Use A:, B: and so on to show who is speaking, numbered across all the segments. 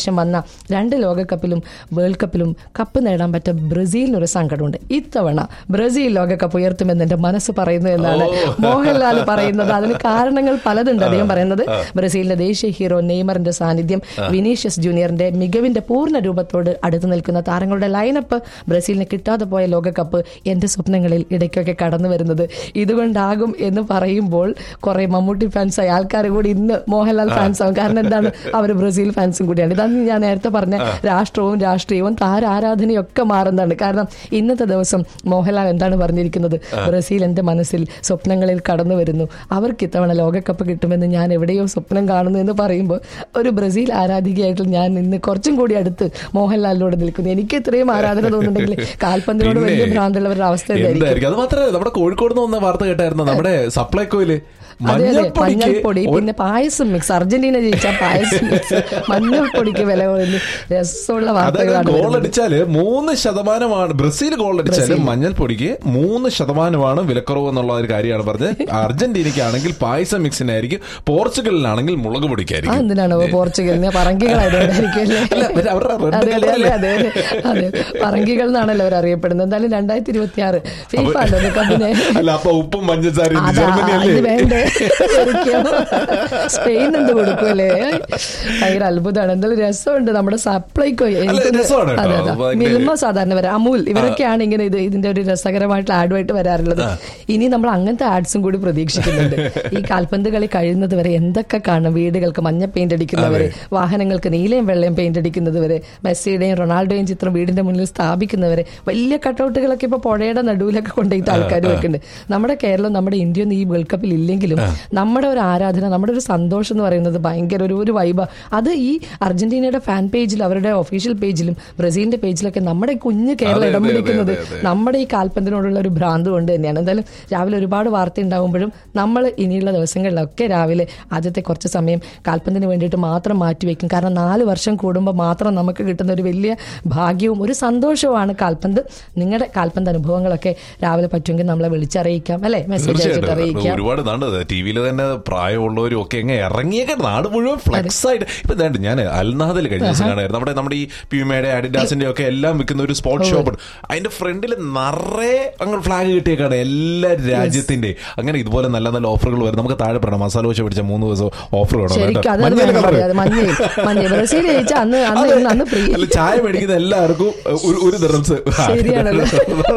A: ശേഷം വന്ന രണ്ട് ലോകകപ്പിലും വേൾഡ് കപ്പിലും കപ്പ് നേടാൻ പറ്റ ബ്രസീലിനൊരു സങ്കടമുണ്ട് ഇത്തവണ ബ്രസീൽ ലോകകപ്പ് ഉയർത്തുമെന്ന് എന്റെ മനസ്സ് പറയുന്നു എന്നാണ് മോഹൻലാൽ പറയുന്നത് അതിന് കാരണങ്ങൾ പലതുണ്ട് അദ്ദേഹം പറയുന്നത് ബ്രസീലിന്റെ ദേശീയ ഹീറോ നെയ്മറിന്റെ സാന്നിധ്യം വിനീഷ്യസ് ജൂനിയറിന്റെ മികവിന്റെ പൂർണ്ണ രൂപത്തോട് അടുത്തു നിൽക്കുന്ന താരങ്ങളുടെ ലൈനപ്പ് ബ്രസീലിന് കിട്ടാതെ പോയ ലോകകപ്പ് എന്റെ സ്വപ്നങ്ങളിൽ ഇടയ്ക്കൊക്കെ കടന്നു വരുന്നത് ഇതുകൊണ്ടാകും എന്ന് പറയുമ്പോൾ കുറെ മമ്മൂട്ടി ഫാൻസ് ആയ ആൾക്കാർ കൂടി ഇന്ന് മോഹൻലാൽ ഫാൻസ് ആവും കാരണം എന്താണ് അവർ ബ്രസീൽ ഫാൻസും കൂടിയാണ് ഇതാണ് ഞാൻ നേരത്തെ പറഞ്ഞ രാഷ്ട്രവും രാഷ്ട്രീയവും താരാരാധനയും ഒക്കെ മാറുന്നതാണ് കാരണം ഇന്നത്തെ ദിവസം മോഹൻലാൽ എന്താണ് പറഞ്ഞിരിക്കുന്നത് ബ്രസീൽ എന്റെ മനസ്സിൽ സ്വപ്നങ്ങളിൽ കടന്നു വരുന്നു അവർക്ക് ഇത്തവണ ലോകകപ്പ് കിട്ടുമെന്ന് ഞാൻ എവിടെയോ സ്വപ്നം കാണുന്നു എന്ന് പറയുമ്പോൾ ഒരു ബ്രസീൽ ആരാധികയായിട്ട് ഞാൻ ഇന്ന് കുറച്ചും കൂടി അടുത്ത് മോഹൻലാലിനോട് നിൽക്കുന്നു എനിക്ക് ഇത്രയും ആരാധന തോന്നുന്നുണ്ടെങ്കിൽ കാൽപന്തിനോട്
B: പിന്നെ
A: വലിയ ഭ്രാന്തുള്ളവരുടെ അവസ്ഥ എന്തായിരിക്കും
B: എന്തായിരിക്കും അത് മാത്രമല്ല നമ്മുടെ കോഴിക്കോട് നിന്ന് വന്ന വാർത്ത കേട്ടായിരുന്നു നമ്മുടെ സപ്ലൈകോയില്
A: അതെ അതെ
B: മഞ്ഞൾപ്പൊടിക്ക്
A: മഞ്ഞൾപ്പൊടി
B: ഒരു-
A: പിന്നെ പായസം മിക്സ് അർജന്റീന ജയിച്ച പായസം മിക്സ് മഞ്ഞൾപ്പൊടിക്ക് വില കുറഞ്ഞ് രസമുള്ള
B: അതായത്
A: വാർത്തകളാണ്
B: ഗോൾ
A: വരുന്നത്.
B: അടിച്ചാല് മൂന്ന് ശതമാനമാണ് ബ്രസീൽ ഗോൾ അടിച്ചാല്
A: ബ്രസീൽ.
B: മഞ്ഞൾപ്പൊടിക്ക് മൂന്ന് ശതമാനമാണ് വിലക്കുറവ് എന്നുള്ള ഒരു കാര്യമാണ് പറഞ്ഞത് അർജന്റീനയ്ക്കാണെങ്കിൽ പായസം മിക്സിനായിരിക്കും പോർച്ചുഗലിനാണെങ്കിൽ മുളക്
A: ആ
B: പൊടിക്കായിരിക്കും
A: എന്തിനാണ് പറങ്കികളിന് പറങ്കികളായതുകൊണ്ടായിരിക്കും അല്ലേ
B: അല്ല, അവര് അവരുടെ red
A: അതെ അതെ
B: colour
A: അതെ
B: അല്ലേ?
A: അതെ അതെ പറങ്കികൾ എന്നാണല്ലോ അവർ അറിയപ്പെടുന്നത് എന്തായാലും രണ്ടായിരത്തി ഇരുപത്തി ആറ് ഫീഫ അല്ലോ കപ്പിനെ
B: അല്ല അപ്പൊ ഉപ്പും പഞ്ചസാരയും
A: അതാ,
B: ജർമ്മനി
A: ഇത്
B: അല്ലേ
A: വേണ്ടേ ശരിക്കും. സ്പെയിൻ എന്ത് കൊടുക്കുമല്ലേ ഭയങ്കര അത്ഭുതമാണ് എന്തായാലും രസമുണ്ട് നമ്മുടെ സപ്ലൈക്കോ എനിക്കൊന്ന്
B: രസമാണ് കേട്ടോ.
A: അതെ, അതെ.
B: ഭയങ്കര-
A: മിൽമ സാധാരണ വരാം അമൂൽ ഇവരൊക്കെയാണ് ഇങ്ങനെ ഇത് ഇതിന്റെ ഒരു രസകരമായിട്ടുള്ള ആഡുമായിട്ട് വരാറുള്ളത് ഇനി നമ്മൾ അങ്ങനത്തെ ആഡ്സും കൂടി പ്രതീക്ഷിക്കുന്നുണ്ട് ഈ കാൽപന്ത് കളി കഴിയുന്നത് വരെ എന്തൊക്കെ കാണും വീടുകൾക്ക് മഞ്ഞ പെയിന്റ് അടിക്കുന്നവര് വാഹനങ്ങൾക്ക് നീലയും വെള്ളയും പെയിന്റ് അടിക്കുന്നവര് മെസ്സിയുടെയും റൊണാൾഡോയും ചിത്രം വീടിന്റെ മുന്നിൽ സ്ഥാപിക്കുന്നവര് വലിയ കട്ടൗട്ടുകളൊക്കെ ഇപ്പൊ പുഴയുടെ നടുവിലൊക്കെ കൊണ്ടുപോയിട്ട് ആൾക്കാർ വെക്കുന്നുണ്ട് നമ്മുടെ കേരളം നമ്മുടെ ഇന്ത്യ ഒന്നും ഈ വേൾഡ് കപ്പിൽ ഇല്ലെങ്കിലും നമ്മുടെ ഒരു ആരാധന നമ്മുടെ ഒരു സന്തോഷം എന്ന് പറയുന്നത് ഭയങ്കര ഒരു ഒരു വൈബ അത് ഈ അർജന്റീനയുടെ ഫാൻ പേജിൽ അവരുടെ ഒഫീഷ്യൽ പേജിലും ബ്രസീലിന്റെ പേജിലൊക്കെ നമ്മുടെ ഈ കുഞ്ഞ് കേരളം
B: അതെ,
A: ഇടം
B: അതെ,
A: പിടിക്കുന്നത്
B: അതെ, അതെ.
A: നമ്മുടെ ഈ കാൽപന്തിനോടുള്ള ഒരു ഭ്രാന്ത് കൊണ്ട് തന്നെയാണ് എന്തായാലും രാവിലെ ഒരുപാട് വാർത്ത ഉണ്ടാകുമ്പോഴും നമ്മൾ ഇനിയുള്ള ദിവസങ്ങളിലൊക്കെ രാവിലെ ആദ്യത്തെ കുറച്ച് സമയം കാൽപന്തിന് വേണ്ടിയിട്ട് മാത്രം മാറ്റിവെക്കും കാരണം നാല് വർഷം കൂടുമ്പോൾ മാത്രം നമുക്ക് കിട്ടുന്ന ഒരു വലിയ ഭാഗ്യവും ഒരു സന്തോഷവുമാണ് കാൽപന്ത് നിങ്ങളുടെ കാൽപന്ത് അനുഭവങ്ങളൊക്കെ രാവിലെ പറ്റുമെങ്കിൽ നമ്മളെ വിളിച്ചറിയിക്കാം അല്ലെ മെസ്സേജ് അയച്ചിട്ട്
B: തീർച്ചയായിട്ടും
A: അറിയിക്കാം
B: ഒരുപാട് നാണ്ട് ടി വിയിൽ തന്നെ പ്രായമുള്ളവരും ഒക്കെ എങ്ങനെ ഇറങ്ങിയൊക്കെ നാട് മുഴുവൻ ഫ്ലെക്സ് ആയിട്ട് ഇപ്പൊ ഇതാണ്ട് ഞാൻ അൽനാദിൽ കഴിഞ്ഞ ദിവസം കാണായിരുന്നു നമ്മുടെ നമ്മുടെ ഈ പ്യൂമയുടെ അഡിഡാസിന്റെ ഒക്കെ എല്ലാം വിൽക്കുന്ന ഒരു സ്പോർട്സ് ഷോപ്പ് ഉണ്ട് അതിന്റെ ഫ്രണ്ടിൽ നിറയെ അങ്ങനെ ഫ്ലാഗ് കിട്ടിയേക്കാണ് എല്ലാ രാജ്യത്തിന്റെ അങ്ങനെ ഇതുപോലെ നല്ല നല്ല ഓഫറുകൾ വരും നമുക്ക് താഴെ പറയണം മസാല ദോശ പിടിച്ച മൂന്ന് ദിവസം ഓഫർ
A: ശരിക്കും അത്
B: മഞ്ഞ
A: വേണം
B: കളർ
A: പറയാം. അത് മഞ്ഞയിൽ മഞ്ഞ ബ്രസീൽ ജയിച്ച അന്ന് അന്ന് ഇന്ന് അന്ന് ഫ്രീ
B: അല്ല ചായ മേടിക്കുന്ന എല്ലാവർക്കും ഒരു ഒരു ദിറംസ്
A: ശരിയാണല്ലോ.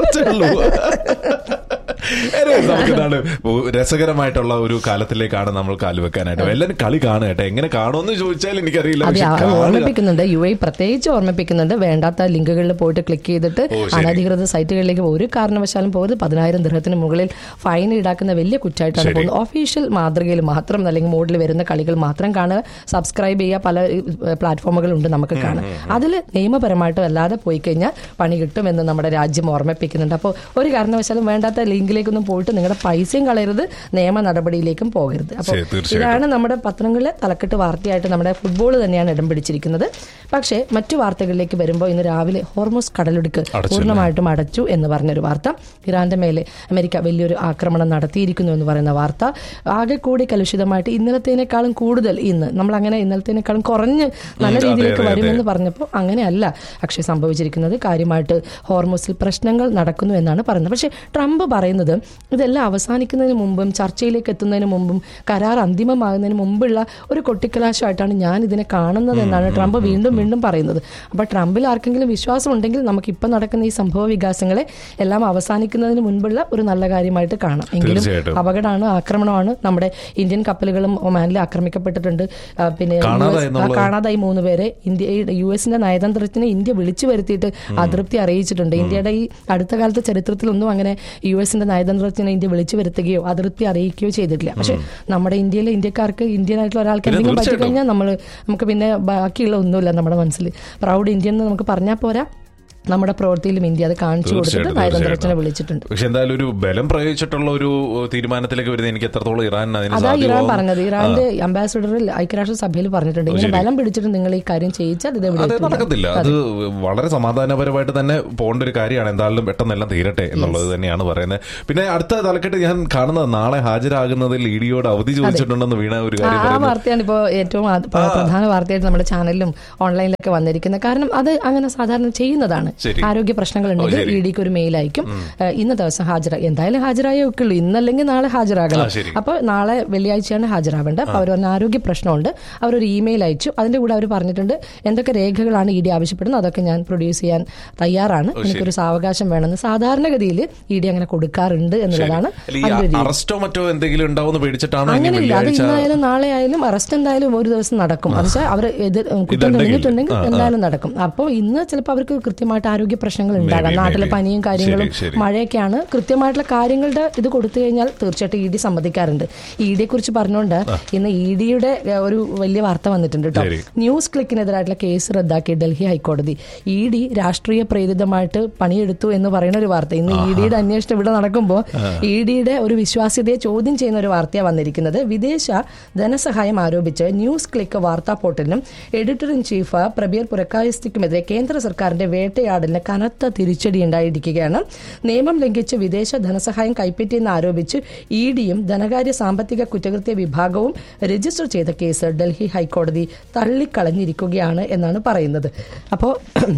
B: നമുക്കിതാണ് രസകരമായിട്ടുള്ള ഒരു കാലത്തിലേക്കാണ് നമ്മൾ കാല് വെക്കാനായിട്ട് എല്ലാവരും കളി കാണുക കേട്ടോ എങ്ങനെ കാണുമെന്ന് ചോദിച്ചാൽ എനിക്കറിയില്ല
A: അതെ
B: പക്ഷെ
A: അത്
B: കാണുക.
A: ഓർമ്മിപ്പിക്കുന്നുണ്ട് യു ഐ പ്രത്യേകിച്ച് ഓർമ്മിപ്പിക്കുന്നുണ്ട് വേണ്ടാത്ത ലിങ്കുകളിൽ പോയിട്ട് ക്ലിക്ക് ചെയ്തിട്ട്
B: ഓ, ശരി.
A: അനധികൃത സൈറ്റുകളിലേക്ക് ഒരു കാരണവശാലും പോകരുത് പതിനായിരം ദൃഹത്തിന് മുകളിൽ ഫൈൻ ഈടാക്കുന്ന വലിയ കുറ്റായിട്ടാണ്
B: ശരി.
A: പോകുന്നത് ഒഫീഷ്യൽ മാതൃകയിൽ മാത്രം അല്ലെങ്കിൽ മോഡിൽ വരുന്ന കളികൾ മാത്രം കാണുക സബ്സ്ക്രൈബ് ചെയ്യുക പല പ്ലാറ്റ്ഫോമുകളുണ്ട് നമുക്ക് കാണാം അതിൽ നിയമപരമായിട്ട് അല്ലാതെ പോയി കഴിഞ്ഞാൽ പണി കിട്ടുമെന്ന് നമ്മുടെ രാജ്യം ഓർമ്മിപ്പിക്കുന്നുണ്ട് അപ്പോൾ ഒരു കാരണവശാലും വേണ്ടാത്ത ലിങ്കിലേക്കൊന്നും പോയിട്ട് നിങ്ങളുടെ പൈസയും കളയരുത് നിയമ നടപടിയിലേക്കും പോകരുത് അപ്പോൾ
B: ശരി, തീർച്ചയായിട്ടും.
A: ഇതാണ് നമ്മുടെ പത്രങ്ങളിലെ തലക്കെട്ട് വാർത്തയായിട്ട് നമ്മുടെ ഫുട്ബോൾ തന്നെയാണ് ഇടം പിടിച്ചിരിക്കുന്നത് പക്ഷേ മറ്റു വാർത്തകളിലേക്ക് വരുമ്പോൾ ഇന്ന് രാവിലെ ഹോർമോസ് കടലൊടുക്ക്
B: അടച്ചു
A: പൂർണ്ണമായിട്ടും അടച്ചു എന്ന് പറഞ്ഞൊരു വാർത്ത ഇറാന്റെ മേലെ അമേരിക്ക വലിയൊരു ആക്രമണം നടത്തിയിരിക്കുന്നു എന്ന് പറയുന്ന വാർത്ത ആകെ കൂടി കലുഷിതമായിട്ട് ഇന്നലത്തേനേക്കാളും കൂടുതൽ ഇന്ന് നമ്മൾ അങ്ങനെ ഇന്നലത്തേനേക്കാളും കുറഞ്ഞ് നല്ല
B: ഉം, അതെ,
A: രീതിയിലേക്ക്
B: അതെ,
A: വരുമെന്ന് പറഞ്ഞപ്പോൾ അങ്ങനെയല്ല പക്ഷേ സംഭവിച്ചിരിക്കുന്നത് കാര്യമായിട്ട് ഹോർമോസിൽ പ്രശ്നങ്ങൾ നടക്കുന്നു എന്നാണ് പറയുന്നത് പക്ഷേ ട്രംപ് പറയുന്നത് ഇതെല്ലാം അവസാനിക്കുന്നതിന് മുമ്പും ചർച്ചയിലേക്ക് എത്തുന്നതിന് മുമ്പും കരാർ അന്തിമമാകുന്നതിന് മുമ്പുള്ള ഒരു കൊട്ടിക്കലാശമായിട്ടാണ് ഞാൻ ഇതിനെ കാണുന്നത് എന്നാണ് ട്രംപ് വീണ്ടും വീണ്ടും പറയുന്നത് അപ്പോൾ ട്രംപിൽ ആർക്കെങ്കിലും വിശ്വാസം ഉണ്ടെങ്കിൽ നമുക്ക് ഇപ്പം നടക്കുന്ന ഈ സംഭവ വികാസങ്ങളെ എല്ലാം അവസാനിക്കുന്നതിന് മുൻപുള്ള ഒരു നല്ല കാര്യമായിട്ട് കാണാം എങ്കിലും
B: തീർച്ചയായിട്ടും.
A: അപകടമാണ് ആക്രമണമാണ് നമ്മുടെ ഇന്ത്യൻ കപ്പലുകളും ഒമാനിൽ ആക്രമിക്കപ്പെട്ടിട്ടുണ്ട് ആ, പിന്നെ യു
B: കാണാതായി
A: എസ്- ആ,
B: എന്നുള്ളത്.
A: കാണാതായി മൂന്ന് പേരെ ഇന്ത്യ യു എസിന്റെ നയതന്ത്രത്തിന് ഇന്ത്യ വിളിച്ചു വരുത്തിയിട്ട് അതൃപ്തി അറിയിച്ചിട്ടുണ്ട് ഇന്ത്യയുടെ ഈ അടുത്ത കാലത്തെ ചരിത്രത്തിലൊന്നും അങ്ങനെ യു എസിന്റെ നയതന്ത്രത്തിന് ഇന്ത്യ വിളിച്ചു വരുത്തുകയോ അതൃപ്തി അറിയിക്കുകയോ ചെയ്തിട്ടില്ല പക്ഷെ നമ്മുടെ ഇന്ത്യയിലെ ഇന്ത്യക്കാർക്ക് ഇന്ത്യൻ ആയിട്ടുള്ള ഒരാൾക്ക്
B: പിന്നെ
A: എന്തെങ്കിലും
B: തീർച്ചയായിട്ടും.
A: പറ്റിക്കഴിഞ്ഞാൽ നമ്മൾ നമുക്ക് പിന്നെ ബാക്കിയുള്ള ഒന്നുമില്ല നമ്മുടെ മനസ്സിൽ പ്രൗഡ് ഇന്ത്യൻ എന്ന് നമുക്ക് പറഞ്ഞാൽ പോരാ നമ്മുടെ പ്രവൃത്തിയിലും ഇന്ത്യ അത് കാണിച്ചു കൊടുത്തിട്ട്
B: തീർച്ചയായിട്ടും,
A: നയതന്ത്രജ്ഞനെ
B: തീർച്ചയായിട്ടും.
A: വിളിച്ചിട്ടുണ്ട്
B: പക്ഷെ എന്തായാലും ഒരു ബലം പ്രയോഗിച്ചിട്ടുള്ള ഒരു തീരുമാനത്തിലേക്ക് വരുന്നത് എനിക്ക് എത്രത്തോളം ഇറാൻ അതിന്
A: അതാ ഇറാൻ
B: സാധ്യമാവും
A: പറഞ്ഞത് ഇറാന്റെ അംബാസിഡർ ഐക്യരാഷ്ട്ര സഭയിൽ പറഞ്ഞിട്ടുണ്ട് ഇങ്ങനെ ബലം പിടിച്ചിട്ട് നിങ്ങൾ ഈ കാര്യം ചെയ്യിച്ചാൽ ഇത് ഇവിടെ
B: അത്
A: എത്തില്ല.
B: നടക്കത്തില്ല അത് വളരെ സമാധാനപരമായിട്ട് തന്നെ പോകേണ്ട ഒരു കാര്യമാണ് എന്തായാലും പെട്ടെന്നെല്ലാം തീരട്ടെ എന്നുള്ളത് തന്നെയാണ് പറയുന്നത് പിന്നെ അടുത്ത തലക്കെട്ട് ഞാൻ കാണുന്നത് നാളെ ഹാജരാകുന്നതിൽ ഇ ഡിയോട് അവധി ചോദിച്ചിട്ടുണ്ടെന്ന് വീണ ഒരു
A: ആ
B: കാര്യം
A: ആ
B: പറയുന്നത്
A: വാർത്തയാണ് ഇപ്പോൾ ഏറ്റവും ആദ്യ- പ്ര- പ്രധാന വാർത്തയായിട്ട് നമ്മുടെ ചാനലിലും ഓൺലൈനിലൊക്കെ വന്നിരിക്കുന്നത് കാരണം അത് അങ്ങനെ സാധാരണ ചെയ്യുന്നതാണ്
B: ശരി.
A: ആരോഗ്യ പ്രശ്നങ്ങൾ ഉണ്ടെങ്കിൽ
B: ശരി.
A: ഇ ഡിക്ക് ഒരു മെയിൽ അയക്കും ഏഹ് ഇന്ന ദിവസം ഹാജരാ എന്തായാലും ഹാജരായേ ഒക്കെയുള്ളൂ ഇന്നല്ലെങ്കിൽ നാളെ ഹാജരാകണം
B: ആ, ശരി.
A: അപ്പോൾ നാളെ വെള്ളിയാഴ്ചയാണ് ഹാജരാവേണ്ടത് അപ്പോൾ അവർ പറഞ്ഞ ആരോഗ്യ പ്രശ്നമുണ്ട് അവരൊരു ഇമെയിൽ അയച്ചു അതിന്റെ കൂടെ അവർ പറഞ്ഞിട്ടുണ്ട് എന്തൊക്കെ രേഖകളാണ് ഇ ഡി ആവശ്യപ്പെടുന്നത് അതൊക്കെ ഞാൻ പ്രൊഡ്യൂസ് ചെയ്യാൻ തയ്യാറാണ് എനിക്കൊരു സാവകാശം വേണമെന്ന് സാധാരണഗതിയിൽ ഇ ഡി അങ്ങനെ കൊടുക്കാറുണ്ട് എന്നുള്ളതാണ്
B: അല്ല, ഈ
A: അതിന്റെ ഒരു രീതി.
B: അറസ്റ്റോ മറ്റോ എന്തെങ്കിലും ഉണ്ടാവുമെന്ന് പേടിച്ചിട്ടാണോ ഇനി
A: അങ്ങനെയില്ല അത്
B: വെള്ളിയാഴ്ച
A: ഇന്നായാലും നാളെ ആയാലും അറസ്റ്റ് എന്തായാലും ഒരു ദിവസം നടക്കും അത് വെച്ചാൽ അവർ എതിർ കുറ്റം
B: ഇതുണ്ടെങ്കിൽ.
A: തെളിഞ്ഞിട്ടുണ്ടെങ്കിൽ
B: ആ, ആ.
A: എന്തായാലും നടക്കും അപ്പോൾ ഇന്ന് ചിലപ്പോൾ അവർക്ക് കൃത്യമായിട്ട് ആരോഗ്യ പ്രശ്നങ്ങൾ ഉണ്ടാകാം
B: Maybe,
A: നാട്ടിലെ
B: maybe.
A: പനിയും കാര്യങ്ങളും
B: ശരി, ശരി.
A: മഴയൊക്കെയാണ് കൃത്യമായിട്ടുള്ള കാര്യങ്ങളുടെ ഇത് കൊടുത്തു കഴിഞ്ഞാൽ തീർച്ചയായിട്ടും ഇ ഡി സമ്മതിക്കാറുണ്ട് ഇ ഡിയെ കുറിച്ച് പറഞ്ഞുകൊണ്ട് ഇന്ന് ഇ ഡിയുടെ ഒരു വലിയ വാർത്ത വന്നിട്ടുണ്ട് കേട്ടോ
B: ശരി.
A: ന്യൂസ് ക്ലിക്കിനെതിരായിട്ടുള്ള കേസ് റദ്ദാക്കി ഡൽഹി ഹൈക്കോടതി ഇ ഡി രാഷ്ട്രീയ പ്രേരിതമായിട്ട് പണിയെടുത്തു എന്ന് പറയുന്ന ഒരു വാർത്ത ഇന്ന് ഇ ഡിയുടെ അന്വേഷണം ഇവിടെ നടക്കുമ്പോൾ ഇ ഡിയുടെ ഒരു വിശ്വാസ്യതയെ ചോദ്യം ചെയ്യുന്ന ഒരു വാർത്തയാണ് വന്നിരിക്കുന്നത് വിദേശ ധനസഹായം ആരോപിച്ച് ന്യൂസ് ക്ലിക്ക് വാർത്താ പോർട്ടലിനും എഡിറ്റർ ഇൻ ചീഫ് പ്രബീർ പുരക്കായസ്തിക്കുമെതിരെ കേന്ദ്ര സർക്കാരിന്റെ വേട്ടയാടലിന് കനത്ത തിരിച്ചടി ഉണ്ടായിരിക്കുകയാണ് നിയമം ലംഘിച്ച് വിദേശ ധനസഹായം കൈപ്പറ്റിയെന്ന് ആരോപിച്ച് ഇ ഡിയും ധനകാര്യ സാമ്പത്തിക കുറ്റകൃത്യ വിഭാഗവും രജിസ്റ്റർ ചെയ്ത കേസ് ഡൽഹി ഹൈക്കോടതി തള്ളിക്കളഞ്ഞിരിക്കുകയാണ് എന്നാണ് പറയുന്നത് അപ്പോൾ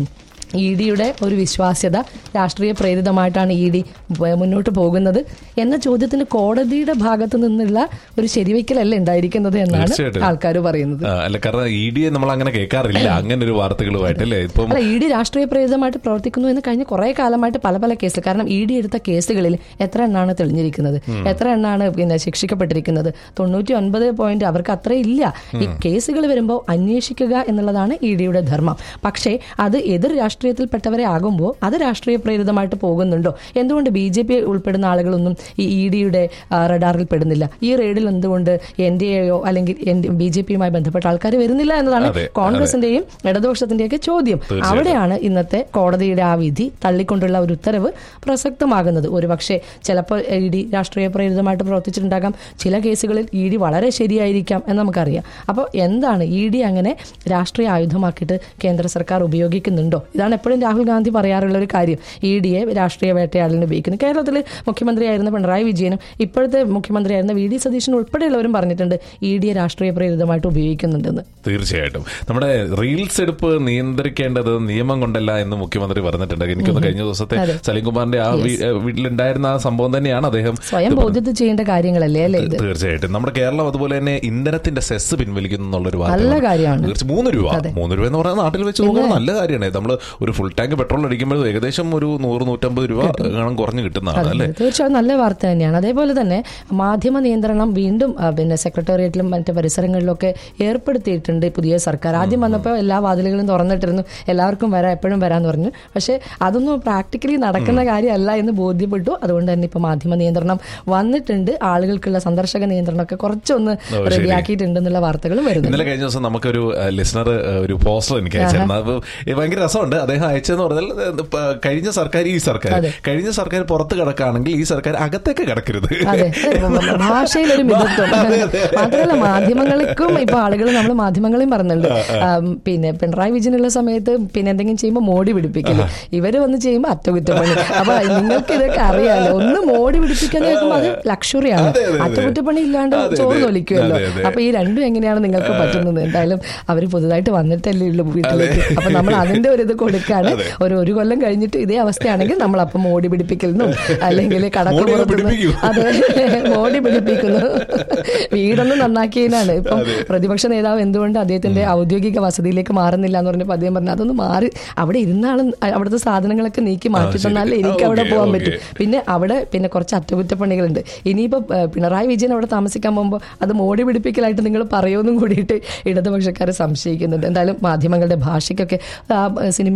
A: ഇ ഡിയുടെ ഒരു വിശ്വാസ്യത രാഷ്ട്രീയ പ്രേരിതമായിട്ടാണ് ഇ ഡി മുന്നോട്ട് പോകുന്നത് എന്ന ചോദ്യത്തിന് കോടതിയുടെ ഭാഗത്തു നിന്നുള്ള ഒരു ശരിവയ്ക്കലല്ല ഉണ്ടായിരിക്കുന്നത് എന്നാണ്
B: തീർച്ചയായിട്ടും.
A: ആൾക്കാർ പറയുന്നത്
B: ആ, അല്ല കാരണം ഇ ഡിയെ നമ്മൾ അങ്ങനെ കേൾക്കാറില്ല അങ്ങനെ ഒരു വാർത്തകളുമായിട്ട് അല്ലേ ഇപ്പം
A: അല്ല ഇ ഡി രാഷ്ട്രീയ പ്രേരിതമായിട്ട് പ്രവർത്തിക്കുന്നു എന്ന് കഴിഞ്ഞ കുറെ കാലമായിട്ട് പല പല കേസുകൾ കാരണം ഇ ഡി എടുത്ത കേസുകളിൽ എത്ര എണ്ണാണ് തെളിഞ്ഞിരിക്കുന്നത് എത്ര എണ്ണാണ് പിന്നെ ശിക്ഷിക്കപ്പെട്ടിരിക്കുന്നത് തൊണ്ണൂറ്റി ഒൻപത് പോയിന്റ് അവർക്ക് അത്ര ഇല്ല ഈ കേസുകൾ വരുമ്പോൾ അന്വേഷിക്കുക എന്നുള്ളതാണ് ഇ ഡിയുടെ ധർമ്മം പക്ഷേ അത് എതിർ രാഷ്ട്രീയത്തിൽപ്പെട്ടവരെ ആകുമ്പോൾ അത് രാഷ്ട്രീയ പ്രേരിതമായിട്ട് പോകുന്നുണ്ടോ എന്തുകൊണ്ട് ബി ജെ പി ഉൾപ്പെടുന്ന ആളുകളൊന്നും ഈ ഇ ഡിയുടെ റഡാറിൽ പെടുന്നില്ല ഈ റെയ്ഡിൽ എന്തുകൊണ്ട് എൻ ഡി എയോ അല്ലെങ്കിൽ ബി ജെ പിയുമായി ബന്ധപ്പെട്ട ആൾക്കാർ വരുന്നില്ല എന്നതാണ്
B: അതെ,
A: കോൺഗ്രസിന്റെയും ഇടതുപക്ഷത്തിന്റെയൊക്കെ ചോദ്യം അവിടെയാണ് ഇന്നത്തെ കോടതിയുടെ ആ വിധി തള്ളിക്കൊണ്ടുള്ള ഒരു ഉത്തരവ് പ്രസക്തമാകുന്നത് ഒരുപക്ഷെ ചിലപ്പോൾ ഇ ഡി രാഷ്ട്രീയ പ്രേരിതമായിട്ട് പ്രവർത്തിച്ചിട്ടുണ്ടാകാം ചില കേസുകളിൽ ഇ ഡി വളരെ ശരിയായിരിക്കാം എന്ന് നമുക്കറിയാം അപ്പോൾ എന്താണ് ഇ ഡി അങ്ങനെ രാഷ്ട്രീയ ആയുധമാക്കിയിട്ട് കേന്ദ്ര സർക്കാർ ഉപയോഗിക്കുന്നുണ്ടോ ഇതാണ് എപ്പോഴും രാഹുൽ ഗാന്ധി പറയാറുള്ള ഒരു കാര്യം ഇ ഡിയെ രാഷ്ട്രീയ വേട്ടയാടലിന് ഉപയോഗിക്കുന്നു കേരളത്തിൽ മുഖ്യമന്ത്രിയായിരുന്ന പിണറായി വിജയനും ഇപ്പോഴത്തെ മുഖ്യമന്ത്രിയായിരുന്ന വി ഡി സതീശനും ഉൾപ്പെടെയുള്ളവരും പറഞ്ഞിട്ടുണ്ട് ഇ ഡിയെ രാഷ്ട്രീയ പ്രേരിതമായിട്ട് ഉപയോഗിക്കുന്നുണ്ടെന്ന്
B: തീർച്ചയായിട്ടും നമ്മുടെ റീൽസ് എടുപ്പ് നിയന്ത്രിക്കേണ്ടത് നിയമം കൊണ്ടല്ല എന്ന് മുഖ്യമന്ത്രി പറഞ്ഞിട്ടുണ്ട് എനിക്കൊന്ന് കഴിഞ്ഞ ദിവസത്തെ
A: അതെ.
B: സലീംകുമാറിന്റെ ആ വീ- ഏ, വീട്ടിലുണ്ടായിരുന്ന ആ സംഭവം തന്നെയാണ് അദ്ദേഹം
A: സ്വയം ബോധ്യത്തിൽ ചെയ്യേണ്ട കാര്യങ്ങളല്ലേ അല്ലേ ഇത്
B: തീർച്ചയായിട്ടും നമ്മുടെ കേരളം അതുപോലെ തന്നെ ഇന്ധനത്തിന്റെ സെസ് പിൻവലിക്കുന്നു എന്നുള്ളൊരു വാർത്ത
A: നല്ല
B: വന്നു.
A: കാര്യമാണ്.
B: തീർച്ച- മൂന്ന് രൂപ മൂന്ന് രൂപ എന്ന് പറയുന്നത് നാട്ടിൽ വെച്ച് നോക്കുന്നത് നല്ല കാര്യമാണ് നമ്മൾ ഒരു ഫുൾ ടാങ്ക് പെട്രോൾ അടിക്കുമ്പോൾ ഏകദേശം ഒരു നൂറ് നൂറ്റമ്പത് രൂപ കാണാൻ കുറഞ്ഞു കിട്ടുന്നതാണ് അല്ലേ
A: തീർച്ചയായും നല്ല വാർത്ത തന്നെയാണ് അതേപോലെ തന്നെ മാധ്യമ നിയന്ത്രണം വീണ്ടും ആ, പിന്നെ സെക്രട്ടേറിയറ്റിലും മറ്റ് പരിസരങ്ങളിലൊക്കെ ഏർപ്പെടുത്തിയിട്ടുണ്ട് പുതിയ സർക്കാർ ആദ്യം വന്നപ്പോൾ എല്ലാ വാതിലുകളും തുറന്നിട്ടിരുന്നു എല്ലാവർക്കും വരാം എപ്പോഴും വരാന്ന് പറഞ്ഞു പക്ഷേ അതൊന്നും പ്രാക്ടിക്കലി നടക്കുന്ന കാര്യമല്ല എന്ന് ബോധ്യപ്പെട്ടു അതുകൊണ്ട് തന്നെ ഇപ്പൊ മാധ്യമ നിയന്ത്രണം വന്നിട്ടുണ്ട് ആളുകൾക്കുള്ള സന്ദർശക നിയന്ത്രണമൊക്കെ കുറച്ചൊന്ന്
B: ശരി.
A: റെഡിയാക്കിയിട്ടുണ്ട് എന്നുള്ള വാർത്തകളും വരുന്നുണ്ട്
B: ഇന്നലെ കഴിഞ്ഞ ദിവസം നമുക്കൊരു ലിസണർ ഒരു പോസ്റ്റർ എനിക്ക് അയച്ചിരുന്നു അത് ഭയങ്കര രസമുണ്ട് അദ്ദേഹം അയച്ചതെന്ന് പറഞ്ഞാൽ ഏഹ്, പ- കഴിഞ്ഞ സർക്കാർ ഈ സർക്കാർ
A: അതെ.
B: കഴിഞ്ഞ സർക്കാർ പുറത്ത് കിടക്കുകയാണെങ്കിൽ ഈ സർക്കാർ അകത്തേക്ക് കിടക്കരുത്
A: അതെ ഭാഷയിലൊരു മിതത്വം മാത്രമല്ല മാധ്യമങ്ങൾക്കും ഇപ്പൊ ആളുകൾ നമ്മൾ മാധ്യമങ്ങളെയും പറഞ്ഞിട്ടുണ്ട് ആം, പിന്നെ പിണറായി വിജയനുള്ള സമയത്ത് പിന്നെ എന്തെങ്കിലും ചെയ്യുമ്പോൾ മോടി പിടിപ്പിക്കില്ല ഇവര് വന്ന് ചെയ്യുമ്പോൾ അറ്റകുറ്റപ്പണി അപ്പൊ നിങ്ങൾക്ക് ഇതൊക്കെ അറിയാലോ ഒന്ന് മോടി പിടിപ്പിക്കാൻ കേൾക്കുമ്പോൾ അത് ലക്ഷറിയാണ്
B: അതെ, അതെ, അതെ.
A: അറ്റകുറ്റപ്പണി ഇല്ലാണ്ട്
B: അതെ,
A: ചോറ്
B: അതെ.
A: തൊലിക്കുമല്ലോ
B: അതെ, അതെ.
A: അപ്പൊ ഈ രണ്ടും എങ്ങനെയാണ് നിങ്ങൾക്ക് പറ്റുന്നത് എന്തായാലും അവര് പുതുതായിട്ട് വന്നിട്ടല്ലേ ഉള്ളൂ വീട്ടിലേക്ക് അപ്പൊ നമ്മൾ അതിന്റെ ഒരു ഇത് കൊടുക്കാണ് ഒരു ഒരു കൊല്ലം കഴിഞ്ഞിട്ട് ഇതേ അവസ്ഥയാണെങ്കിൽ നമ്മൾ അപ്പം മോടി പിടിപ്പിക്കലിനും അല്ലെങ്കിൽ കടക്ക്
B: മോടി ഒന്ന്
A: പുറത്തുനിന്ന്
B: പിടിപ്പിക്കൂ.
A: അതെ മോടി പിടിപ്പിക്കുന്നു വീടൊന്ന് നന്നാക്കിയതിനാണ് ഇപ്പം പ്രതിപക്ഷ നേതാവ് എന്തുകൊണ്ട് അദ്ദേഹത്തിന്റെ ഔദ്യോഗിക വസതിയിലേക്ക് മാറുന്നില്ല എന്ന് പറഞ്ഞപ്പോൾ അദ്ദേഹം പറഞ്ഞു അതൊന്ന് മാറി അവിടെ ഇരുന്ന ആളും അ- അവിടുത്തെ സാധനങ്ങളൊക്കെ നീക്കി മാറ്റി
B: ശരി.
A: തന്നാലേ എനിക്ക് അവിടെ
B: ഓക്കേ,
A: പോകാൻ
B: ഓക്കേ.
A: പറ്റും പിന്നെ അവിടെ പിന്നെ കുറച്ച് അറ്റകുറ്റപ്പണികളുണ്ട് ഇനിയിപ്പോ ഏഹ്, പിണറായി വിജയൻ അവിടെ താമസിക്കാൻ പോകുമ്പോൾ അത് മോടി പിടിപ്പിക്കലായിട്ട് നിങ്ങൾ പറയുമെന്നും കൂടിയിട്ട് ഇടതുപക്ഷക്കാരെ സംശയിക്കുന്നുണ്ട് എന്തായാലും മാധ്യമങ്ങളുടെ ഭാഷയ്ക്കൊക്കെ ആ, സിനിമയിൽ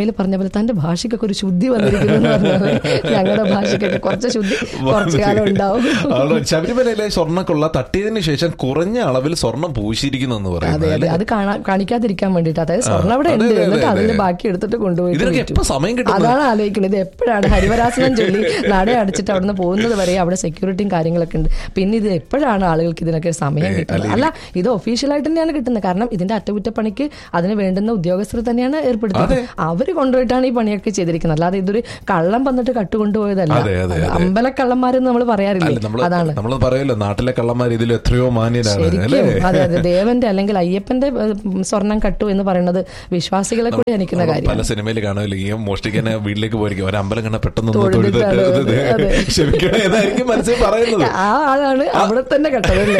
A: സിനിമയിൽ പറഞ്ഞ പോലെ തന്റെ ഭാഷയ്ക്കൊക്കെ ഒരു ശുദ്ധി വന്നിരിക്കുന്നു എന്ന് പറഞ്ഞാൽ ഞങ്ങളുടെ ഭാഷയ്ക്കൊക്കെ കുറച്ച് ശുദ്ധി കുറച്ചു കാലം ഉണ്ടാവും
B: ആണോ? ശബരിമലയിലെ സ്വർണ്ണക്കൊള്ള തട്ടിയതിനു ശേഷം കുറഞ്ഞ അളവിൽ സ്വർണം പൂശിയിരിക്കുന്നു എന്ന്
A: അതെ
B: പറയുന്നത്
A: അതെ
B: അല്ലേ?
A: അത് കാണാ- കാണിക്കാതിരിക്കാൻ വേണ്ടിയിട്ട് അതായത് സ്വർണ്ണം അവിടെ
B: അതെ,
A: ഉണ്ട്
B: അതെ,
A: എന്നിട്ട്
B: അതെ.
A: അതിന് ബാക്കി എടുത്തിട്ട് കൊണ്ടുപോയി
B: ഇതിനൊക്കെ എപ്പോ സമയം കിട്ടുന്നത്
A: അതാണ് ആലോചിക്കുന്നത് ഇത് എപ്പോഴാണ് ഹരിവരാസനം ചൊല്ലി നട അടച്ചിട്ട് അവിടുന്ന് പോകുന്നത് വരെ അവിടെ സെക്യൂരിറ്റിയും കാര്യങ്ങളൊക്കെ ഉണ്ട് പിന്നെ ഇത് എപ്പോഴാണ് ആളുകൾക്ക് ഇതിനൊക്കെ സമയം കിട്ടുന്നത് അല്ല ഇത് ഒഫീഷ്യലായിട്ട് തന്നെയാണ് കിട്ടുന്നത് കാരണം ഇതിന്റെ അറ്റകുറ്റപ്പണിക്ക് അതിന് വേണ്ടുന്ന ഉദ്യോഗസ്ഥർ തന്നെയാണ് ഏർപ്പെടുത്തുന്നത് അവര് കൊണ്ടുപോയിട്ടാണ് ഈ പണിയൊക്കെ ചെയ്തിരിക്കുന്നത് അല്ലാതെ ഇതൊരു കള്ളം വന്നിട്ട് കട്ടുകൊണ്ടുപോയതല്ല
B: അതെ, അതെ,
A: അത് അമ്പലക്കള്ളന്മാരെന്ന് നമ്മൾ
B: അല്ല
A: പറയാറില്ലേ
B: നമ്മള്
A: അതാണ്
B: നമ്മൾ പറയല്ലോ നാട്ടിലെ കള്ളന്മാർ ഇതിൽ എത്രയോ മാന്യരാണ് അല്ലേ
A: ശരിക്കും അതെ അതെ ദേവന്റെ അല്ലെങ്കിൽ അയ്യപ്പന്റെ ഏഹ്, സ്വർണം കട്ടു എന്ന് പറയുന്നത് വിശ്വാസികളെ കൂടി ജനിക്കുന്ന കാര്യം
B: പല സിനിമയിൽ കാണുമല്ലോ ഈ മോഷ്ടിക്കാൻ വീട്ടിലേക്ക് പോയിരിക്കും ഒരു അമ്പലം കണ്ട പെട്ടെന്ന് ഒന്ന്
A: തൊഴുതിട്ടാണ്.
B: തൊഴുതിട്ട് ഇത്
A: അതെ.
B: ക്ഷമിക്കണം എന്നായിരിക്കും മനസ്സിൽ പറയുന്നത്
A: ആ ആളാണ് അവിടെ തന്നെ കട്ടതല്ലേ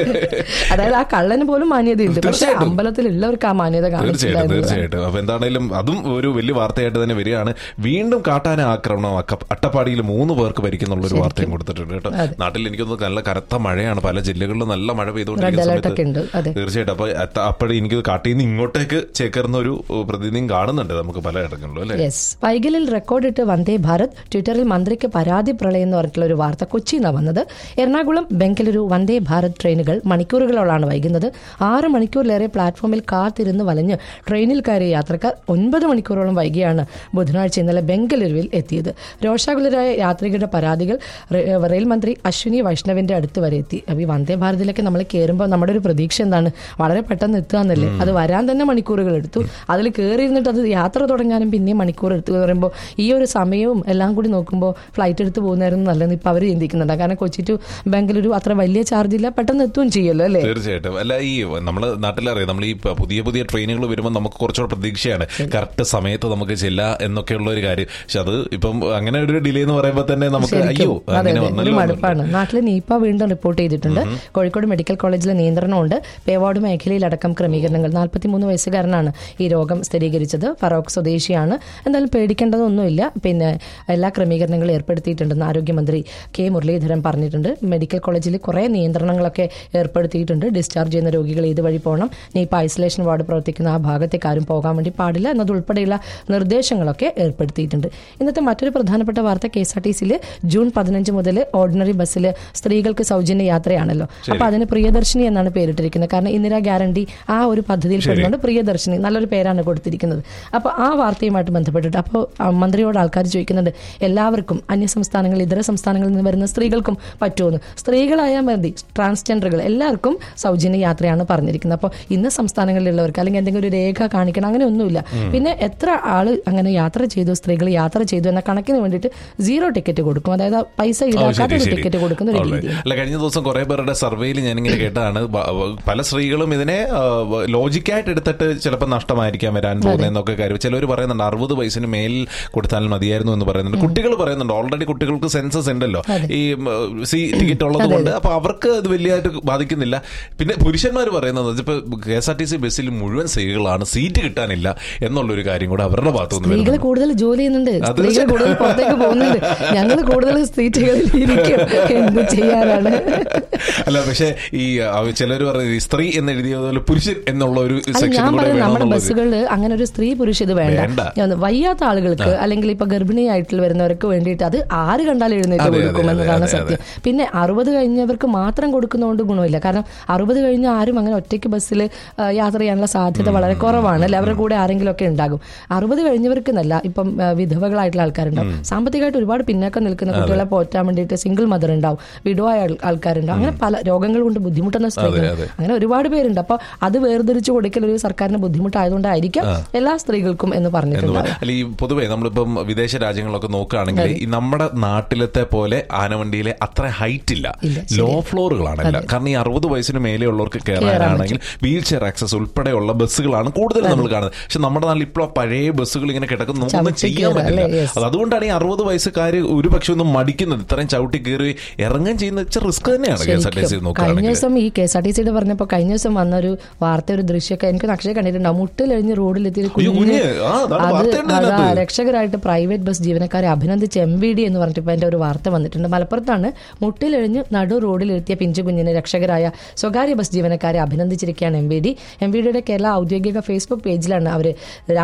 A: അതായത് ആ കള്ളന് പോലും മാന്യതയുണ്ട് പക്ഷെ
B: തീർച്ചയായിട്ടും.
A: അമ്പലത്തിലുള്ളവർക്ക് ആ മാന്യത
B: തീർച്ചയായിട്ടും
A: കാണിച്ചിട്ടുണ്ടായിരുന്നു
B: തീർച്ചയായിട്ടും അപ്പൊ എന്താണേലും അതും ഒരു വലിയ വാർത്തയായിട്ട് തന്നെ വരികയാണ് വീണ്ടും കാട്ടാന ആക്രമണം അക്ക- അട്ടപ്പാടിയിൽ മൂന്ന് പേർക്ക് പരിക്കുന്നുള്ള ഒരു വാർത്തയും കൊടുത്തിട്ടുണ്ട് കേട്ടോ നാട്ടിൽ എനിക്കൊന്ന് നല്ല കനത്ത മഴയാണ് പല ജില്ലകളിലും നല്ല മഴ
A: റെഡ്
B: പെയ്തുകൊണ്ടിരിക്കുന്ന
A: അലേർട്ട് ഒക്കെ
B: സമയത്ത്
A: ഉണ്ട് അതെ
B: തീർച്ചയായിട്ടും അപ്പൊ അത്ത- അപ്പടി എനിക്ക് കാട്ടിൽ നിന്ന് ഇങ്ങോട്ടേക്ക് ചേക്കേറുന്ന ഒരു പ്രതിനിധിയും കാണുന്നുണ്ട് നമുക്ക് പല ഇടങ്ങളിലും അല്ലെ
A: യെസ് പൈകലിൽ റെക്കോർഡിട്ട് വന്ദേ ഭാരത് ട്വിറ്ററിൽ മന്ത്രിക്ക് പരാതി പ്രളയം എന്ന് പറഞ്ഞിട്ടുള്ള ഒരു വാർത്ത കൊച്ചിയിൽ നിന്നാണ് വന്നത് എറണാകുളം ബംഗളൂരു വന്ദേ ഭാരത് ട്രെയിനുകൾ മണിക്കൂറുകളോളാണ് വൈകുന്നത് ആറ് മണിക്കൂറിലേറെ പ്ലാറ്റ്ഫോമിൽ കാത്തിരുന്ന് വലഞ്ഞ് ട്രെയിനിൽ കയറിയ യാത്രക്കാർ ഒൻപത് മണിക്കൂറോളം വൈകിയാണ് ബുധനാഴ്ച ഇന്നലെ ബംഗളൂരുവിൽ എത്തിയത് രോഷാകുലരായ യാത്രികരുടെ പരാതികൾ റെ- റെയിൽ മന്ത്രി അശ്വിനി വൈഷ്ണവിന്റെ അടുത്ത് വരെ എത്തി അപ്പോൾ ഈ വന്ദേ ഭാരതിലൊക്കെ നമ്മൾ കയറുമ്പോൾ നമ്മുടെ ഒരു പ്രതീക്ഷ എന്താണ് വളരെ പെട്ടെന്ന് എത്തുക എന്നല്ലേ അത് വരാൻ തന്നെ മണിക്കൂറുകൾ എടുത്തു അതിൽ കയറി ഇരുന്നിട്ട് അത് യാത്ര തുടങ്ങാനും പിന്നെയും മണിക്കൂർ എടുത്തു പറയുമ്പോൾ ഈ ഒരു സമയവും എല്ലാം കൂടി നോക്കുമ്പോൾ ഫ്ലൈറ്റ് എടുത്ത് പോകുന്നതായിരുന്നു നല്ലതെന്ന് ഇപ്പൊ അവർ ചിന്തിക്കുന്നുണ്ട് കാരണം കൊച്ചി ടു ബാംഗ്ലൂരു അത്ര വലിയ ചാർജ് ഇല്ല പെട്ടെന്ന് എത്തുകയും ചെയ്യുമല്ലോ അല്ലേ
B: തീർച്ചയായിട്ടും അല്ല ഈ നമ്മള് നാട്ടിലറിയാം നമ്മൾ ഈ പ- പുതിയ പുതിയ ട്രെയിനുകൾ വരുമ്പോൾ നമുക്ക് കുറച്ചുകൂടെ പ്രതീക്ഷയാണ് കറക്റ്റ് സമയത്ത് നമുക്ക് ചെല്ല എന്നൊക്കെയുള്ള ഒരു കാര്യം പക്ഷെ അത് ഇപ്പം അങ്ങനെ ഒരു ഡിലേ എന്ന് പറയുമ്പോൾ തന്നെ നമുക്ക് അയ്യോ
A: ശരിക്കും അതെ
B: അങ്ങനെ
A: അതെ ഒരു
B: വന്നല്ലോ
A: മടുപ്പാണ് നാട്ടിൽ നീപ്പ വീണ്ടും റിപ്പോർട്ട് ചെയ്തിട്ടുണ്ട് കോഴിക്കോട് മെഡിക്കൽ കോളേജിലെ നിയന്ത്രണമുണ്ട് പേവാർഡ് മേഖലയിലടക്കം ക്രമീകരണങ്ങൾ നാൽപ്പത്തിമൂന്ന് വയസ്സുകാരനാണ് ഈ രോഗം സ്ഥിരീകരിച്ചത് ഫറോക്ക് സ്വദേശിയാണ് എന്തായാലും പേടിക്കേണ്ടതൊന്നുമില്ല പിന്നെ എല്ലാ ക്രമീകരണങ്ങളും ഏർപ്പെടുത്തിയിട്ടുണ്ടെന്ന് ആരോഗ്യമന്ത്രി കെ മുരളീധരൻ പറഞ്ഞിട്ടുണ്ട് മെഡിക്കൽ കോളേജിൽ കുറേ നിയന്ത്രണങ്ങളൊക്കെ ഏർപ്പെടുത്തിയിട്ടുണ്ട് ഡിസ്ചാർജ് ചെയ്യുന്ന രോഗികൾ ഏതുവഴി പോകണം നീപ്പ ഐസൊലേഷൻ വാർഡ് പ്രവർത്തിക്കുന്ന ആ ഭാഗത്തേക്ക് ആരും പോകാൻ വേണ്ടി പാടില്ല എന്നതുൾപ്പെടെയുള്ള നിർദ്ദേശങ്ങളൊക്കെ ഏർപ്പെടുത്തിയിട്ടുണ്ട് ഇന്നത്തെ മറ്റൊരു പ്രധാനപ്പെട്ട വാർത്ത കെ എസ് ആർ ടി സിയിൽ ജൂൺ പതിനഞ്ച് മുതൽ ഓർഡിനറി ബസ്സിൽ സ്ത്രീകൾക്ക് സൗജന്യ യാത്രയാണല്ലോ അപ്പൊ അതിന് പ്രിയദർശിനി എന്നാണ് പേരിട്ടിരിക്കുന്നത് കാരണം ഇന്ദിരാ ഗ്യാരണ്ടി ആ ഒരു പദ്ധതിയിൽ പെടുന്നുണ്ട് പ്രിയദർശിനി നല്ലൊരു പേരാണ് കൊടുത്തിരിക്കുന്നത് അപ്പൊ ആ വാർത്തയുമായിട്ട് ബന്ധപ്പെട്ടിട്ട് അപ്പോൾ മന്ത്രിയോട് ആൾക്കാർ ചോദിക്കുന്നുണ്ട് എല്ലാവർക്കും അന്യ സംസ്ഥാനങ്ങളിൽ ഇതര സംസ്ഥാനങ്ങളിൽ നിന്ന് വരുന്ന സ്ത്രീകൾക്കും പറ്റുമെന്ന് സ്ത്രീകളായാൽ മതി ട്രാൻസ്ജെൻഡറുകൾ എല്ലാവർക്കും സൗജന്യ യാത്രയാണ് പറഞ്ഞിരിക്കുന്നത് അപ്പോൾ ഇന്ന സംസ്ഥാനങ്ങളിലുള്ളവർക്ക് അല്ലെങ്കിൽ എന്തെങ്കിലും ഒരു രേഖ കാണിക്കണം അങ്ങനെ ഒന്നുമില്ല പിന്നെ എത്ര ആള് അങ്ങനെ യാത്ര ചെയ്തു സ്ത്രീകൾ യാത്ര ചെയ്തു എന്ന കണക്കിന് വേണ്ടിയിട്ട് സീറോ ടിക്കറ്റ് കൊടുക്കും അതായത് പൈസ
B: ഓ,
A: ഈടാക്കാത്ത
B: ശരി,
A: ഒരു
B: ശരി.
A: ടിക്കറ്റ് കൊടുക്കുന്ന ഒരു
B: Alright.
A: രീതി
B: അല്ല കഴിഞ്ഞ ദിവസം കുറെ പേരുടെ സർവേയിൽ ഞാനിങ്ങനെ കേട്ടതാണ് വ- വ- പല സ്ത്രീകളും ഇതിനെ ലോജിക്കായിട്ട് എടുത്തിട്ട് ചിലപ്പോൾ നഷ്ടമായിരിക്കാൻ വരാൻ പോകുന്നതെന്നൊക്കെ കാര്യം ചിലവർ പറയുന്നുണ്ട് അറുപത് വയസ്സിന് മേലിൽ കൊടുത്താൽ മതിയായിരുന്നു എന്ന് പറയുന്നുണ്ട് കുട്ടികൾ പറയുന്നുണ്ട് ഓൾറെഡി കുട്ടികൾക്ക് സെൻസസ് ഉണ്ടല്ലോ ഈ സി ടിക്കറ്റ് ഉള്ളത് കൊണ്ട് അപ്പൊ അവർക്ക് അത് വലിയതായിട്ട് ബാധിക്കുന്നില്ല പിന്നെ പുരുഷന്മാർ പറയുന്നത് ഇപ്പൊ K S R T C ബസ്സിൽ മുഴുവൻ സ്ത്രീകളാണ് സീറ്റ് കിട്ടാനില്ല എന്നുള്ളൊരു കാര്യം കൂടെ അവരുടെ ഭാഗത്തുനിന്ന്
A: സ്ത്രീകൾ
B: വരുന്നുണ്ട്
A: കൂടുതൽ ജോലി ചെയ്യുന്നുണ്ട്
B: അത്
A: സ്ത്രീകൾ കൂടുതൽ പുറത്തേക്ക് പോകുന്നുണ്ട് ഞങ്ങൾ കൂടുതൽ സീറ്റുകളിൽ ഇരിക്കും എന്ത് ചെയ്യാനാണ്
B: അല്ല പക്ഷെ ഈ ചിലർ പറയുന്നത് ഈ സ്ത്രീ എന്ന് എഴുതിയതുപോലെ പുരുഷൻ എന്നുള്ള ഒരു
A: അല്ല
B: സെക്ഷൻ
A: ഞാൻ
B: കൂടെ
A: പറയുന്നത് നമ്മുടെ
B: വേണമെന്നുള്ളത്
A: ബസ്സുകളിൽ അങ്ങനെ ഒരു സ്ത്രീ പുരുഷ ഇത് വേണ്ട
B: വേണ്ട.
A: ഞാൻ ഒന്ന് വയ്യാത്ത ആളുകൾക്ക് അല്ലെങ്കിൽ ഇപ്പൊ ഗർഭിണിയായിട്ട് വരുന്നവർക്ക് വേണ്ടിയിട്ട് അത് ആര് കണ്ടാലും എഴുന്നേറ്റ്
B: അതെ, അതെ,
A: കൊടുക്കും
B: അതെ,
A: എന്നതാണ്
B: അതെ,
A: സത്യം പിന്നെ അറുപത് കഴിഞ്ഞവർക്ക് മാത്രം കൊടുക്കുന്നതുകൊണ്ട് ഗുണമില്ല കാരണം അറുപത് കഴിഞ്ഞ ആരും അങ്ങനെ ഒറ്റയ്ക്ക് ബസ്സിൽ യാത്ര ചെയ്യാനുള്ള സാധ്യത വളരെ കുറവാണ് അല്ലെ അവരുടെ കൂടെ ആരെങ്കിലും ഒക്കെ ഉണ്ടാകും അറുപത് കഴിഞ്ഞവർക്ക് എന്നല്ല ഇപ്പം ആ, വിധവകളായിട്ടുള്ള ആൾക്കാരുണ്ടാവും സാമ്പത്തികമായിട്ട് ഒരുപാട് പിന്നാക്കം നിൽക്കുന്ന കുട്ടികളെ പോറ്റാൻ വേണ്ടിയിട്ട് സിംഗിൾ മദർ ഉണ്ടാവും വിഡോയായ ആൾ- ആൾക്കാരുണ്ടാവും അങ്ങനെ പല രോഗങ്ങൾ കൊണ്ട് ബുദ്ധിമുട്ടുന്ന സ്ത്രീകൾ
B: അതെ.
A: അങ്ങനെ ഒരുപാട് പേരുണ്ട് അപ്പൊ അത് വേർതിരിച്ചു കൊടുക്കൽ ഒരു സർക്കാരിന് ബുദ്ധിമുട്ടായതുകൊണ്ടായിരിക്കും എല്ലാ സ്ത്രീകൾക്കും എന്ന്
B: എന്ന്
A: പറഞ്ഞിട്ടുണ്ട്
B: പറ- അല്ല ഈ പൊതുവേ നമ്മളിപ്പം വിദേശ രാജ്യങ്ങളൊക്കെ നോക്കുകയാണെങ്കിൽ ഈ നമ്മുടെ നാട്ടിലത്തെ പോലെ ആനവണ്ടിയിലെ അത്ര ഹൈറ്റ് ഇല്ല
A: ഇല്ല,
B: ലോ ഫ്ലോറുകളാണല്ല കാരണം ഈ അറുപത് വയസ്സിന് മേലെ ഉള്ളവർക്ക് കയറാനാണെങ്കിൽ വീൽ ചെയർ ആക്സസ് ഉൾപ്പെടെയുള്ള ബസ്സുകളാണ് കൂടുതൽ നമ്മൾ കാണുന്നത് പക്ഷെ നമ്മുടെ നാട്ടിൽ ഇപ്പോൾ പഴയ ബസ്സുകൾ ഇങ്ങനെ കിടക്കും നമുക്കൊന്നും
A: ചവിട്ടി
B: ചെയ്യാൻ
A: കയറുക,
B: പറ്റില്ല
A: അല്ലേ? Yes.
B: അത് അതുകൊണ്ടാണ് ഈ അറുപത് വയസ്സുകാർ ഒരു പക്ഷെ ഒന്നും മടിക്കുന്നത് ഇത്രയും ചവിട്ടി കയറി ഇറങ്ങാൻ ചെയ്യുന്ന റിസ്ക് തന്നെയാണ് K S R T C
A: ശരിക്കും. കഴിഞ്ഞ
B: നോക്കുകയാണെങ്കിൽ
A: ദിവസം ഈ കെ എസ് ആർ ടി സിയുടെ പറഞ്ഞപ്പോ കഴിഞ്ഞ ദിവസം വന്ന ഒരു വാർത്ത ഒരു ദൃശ്യമൊക്കെ എനിക്ക് അക്ഷയ കണ്ടിട്ടുണ്ടാവും മുട്ടിലെഴിഞ്ഞ് റോഡിലെത്തിയ ഒരു
B: അയ്യോ,
A: കുഞ്ഞ്
B: കുഞ്ഞ്. ആ, അതാണ്
A: അത്
B: വാർത്തയുണ്ട്
A: അതാ
B: ഇതിനകത്ത്.
A: രക്ഷകരായിട്ട് പ്രൈവറ്റ് ബസ് ജീവനക്കാരെ അഭിനന്ദിച്ച് എം വി ഡി എന്ന് പറഞ്ഞിട്ട് ഇപ്പൊ എന്റെ ഒരു വാർത്ത വന്നിട്ടുണ്ട് മലപ്പുറത്താണ് മുട്ടിലെഴിഞ്ഞ് നടു റോഡിലെത്തിയ പിഞ്ചു കുഞ്ഞിനെ രക്ഷകരായ സ്വകാര്യ ബസ് ജീവനക്കാരെ അഭിനന്ദിച്ചിരിക്കുകയാണ് M V D M V ഡിയുടെ കേരള ഔദ്യോഗിക ഫേസ്ബുക്ക് പേജിലാണ് അവർ രാമചന്ദ്രൻ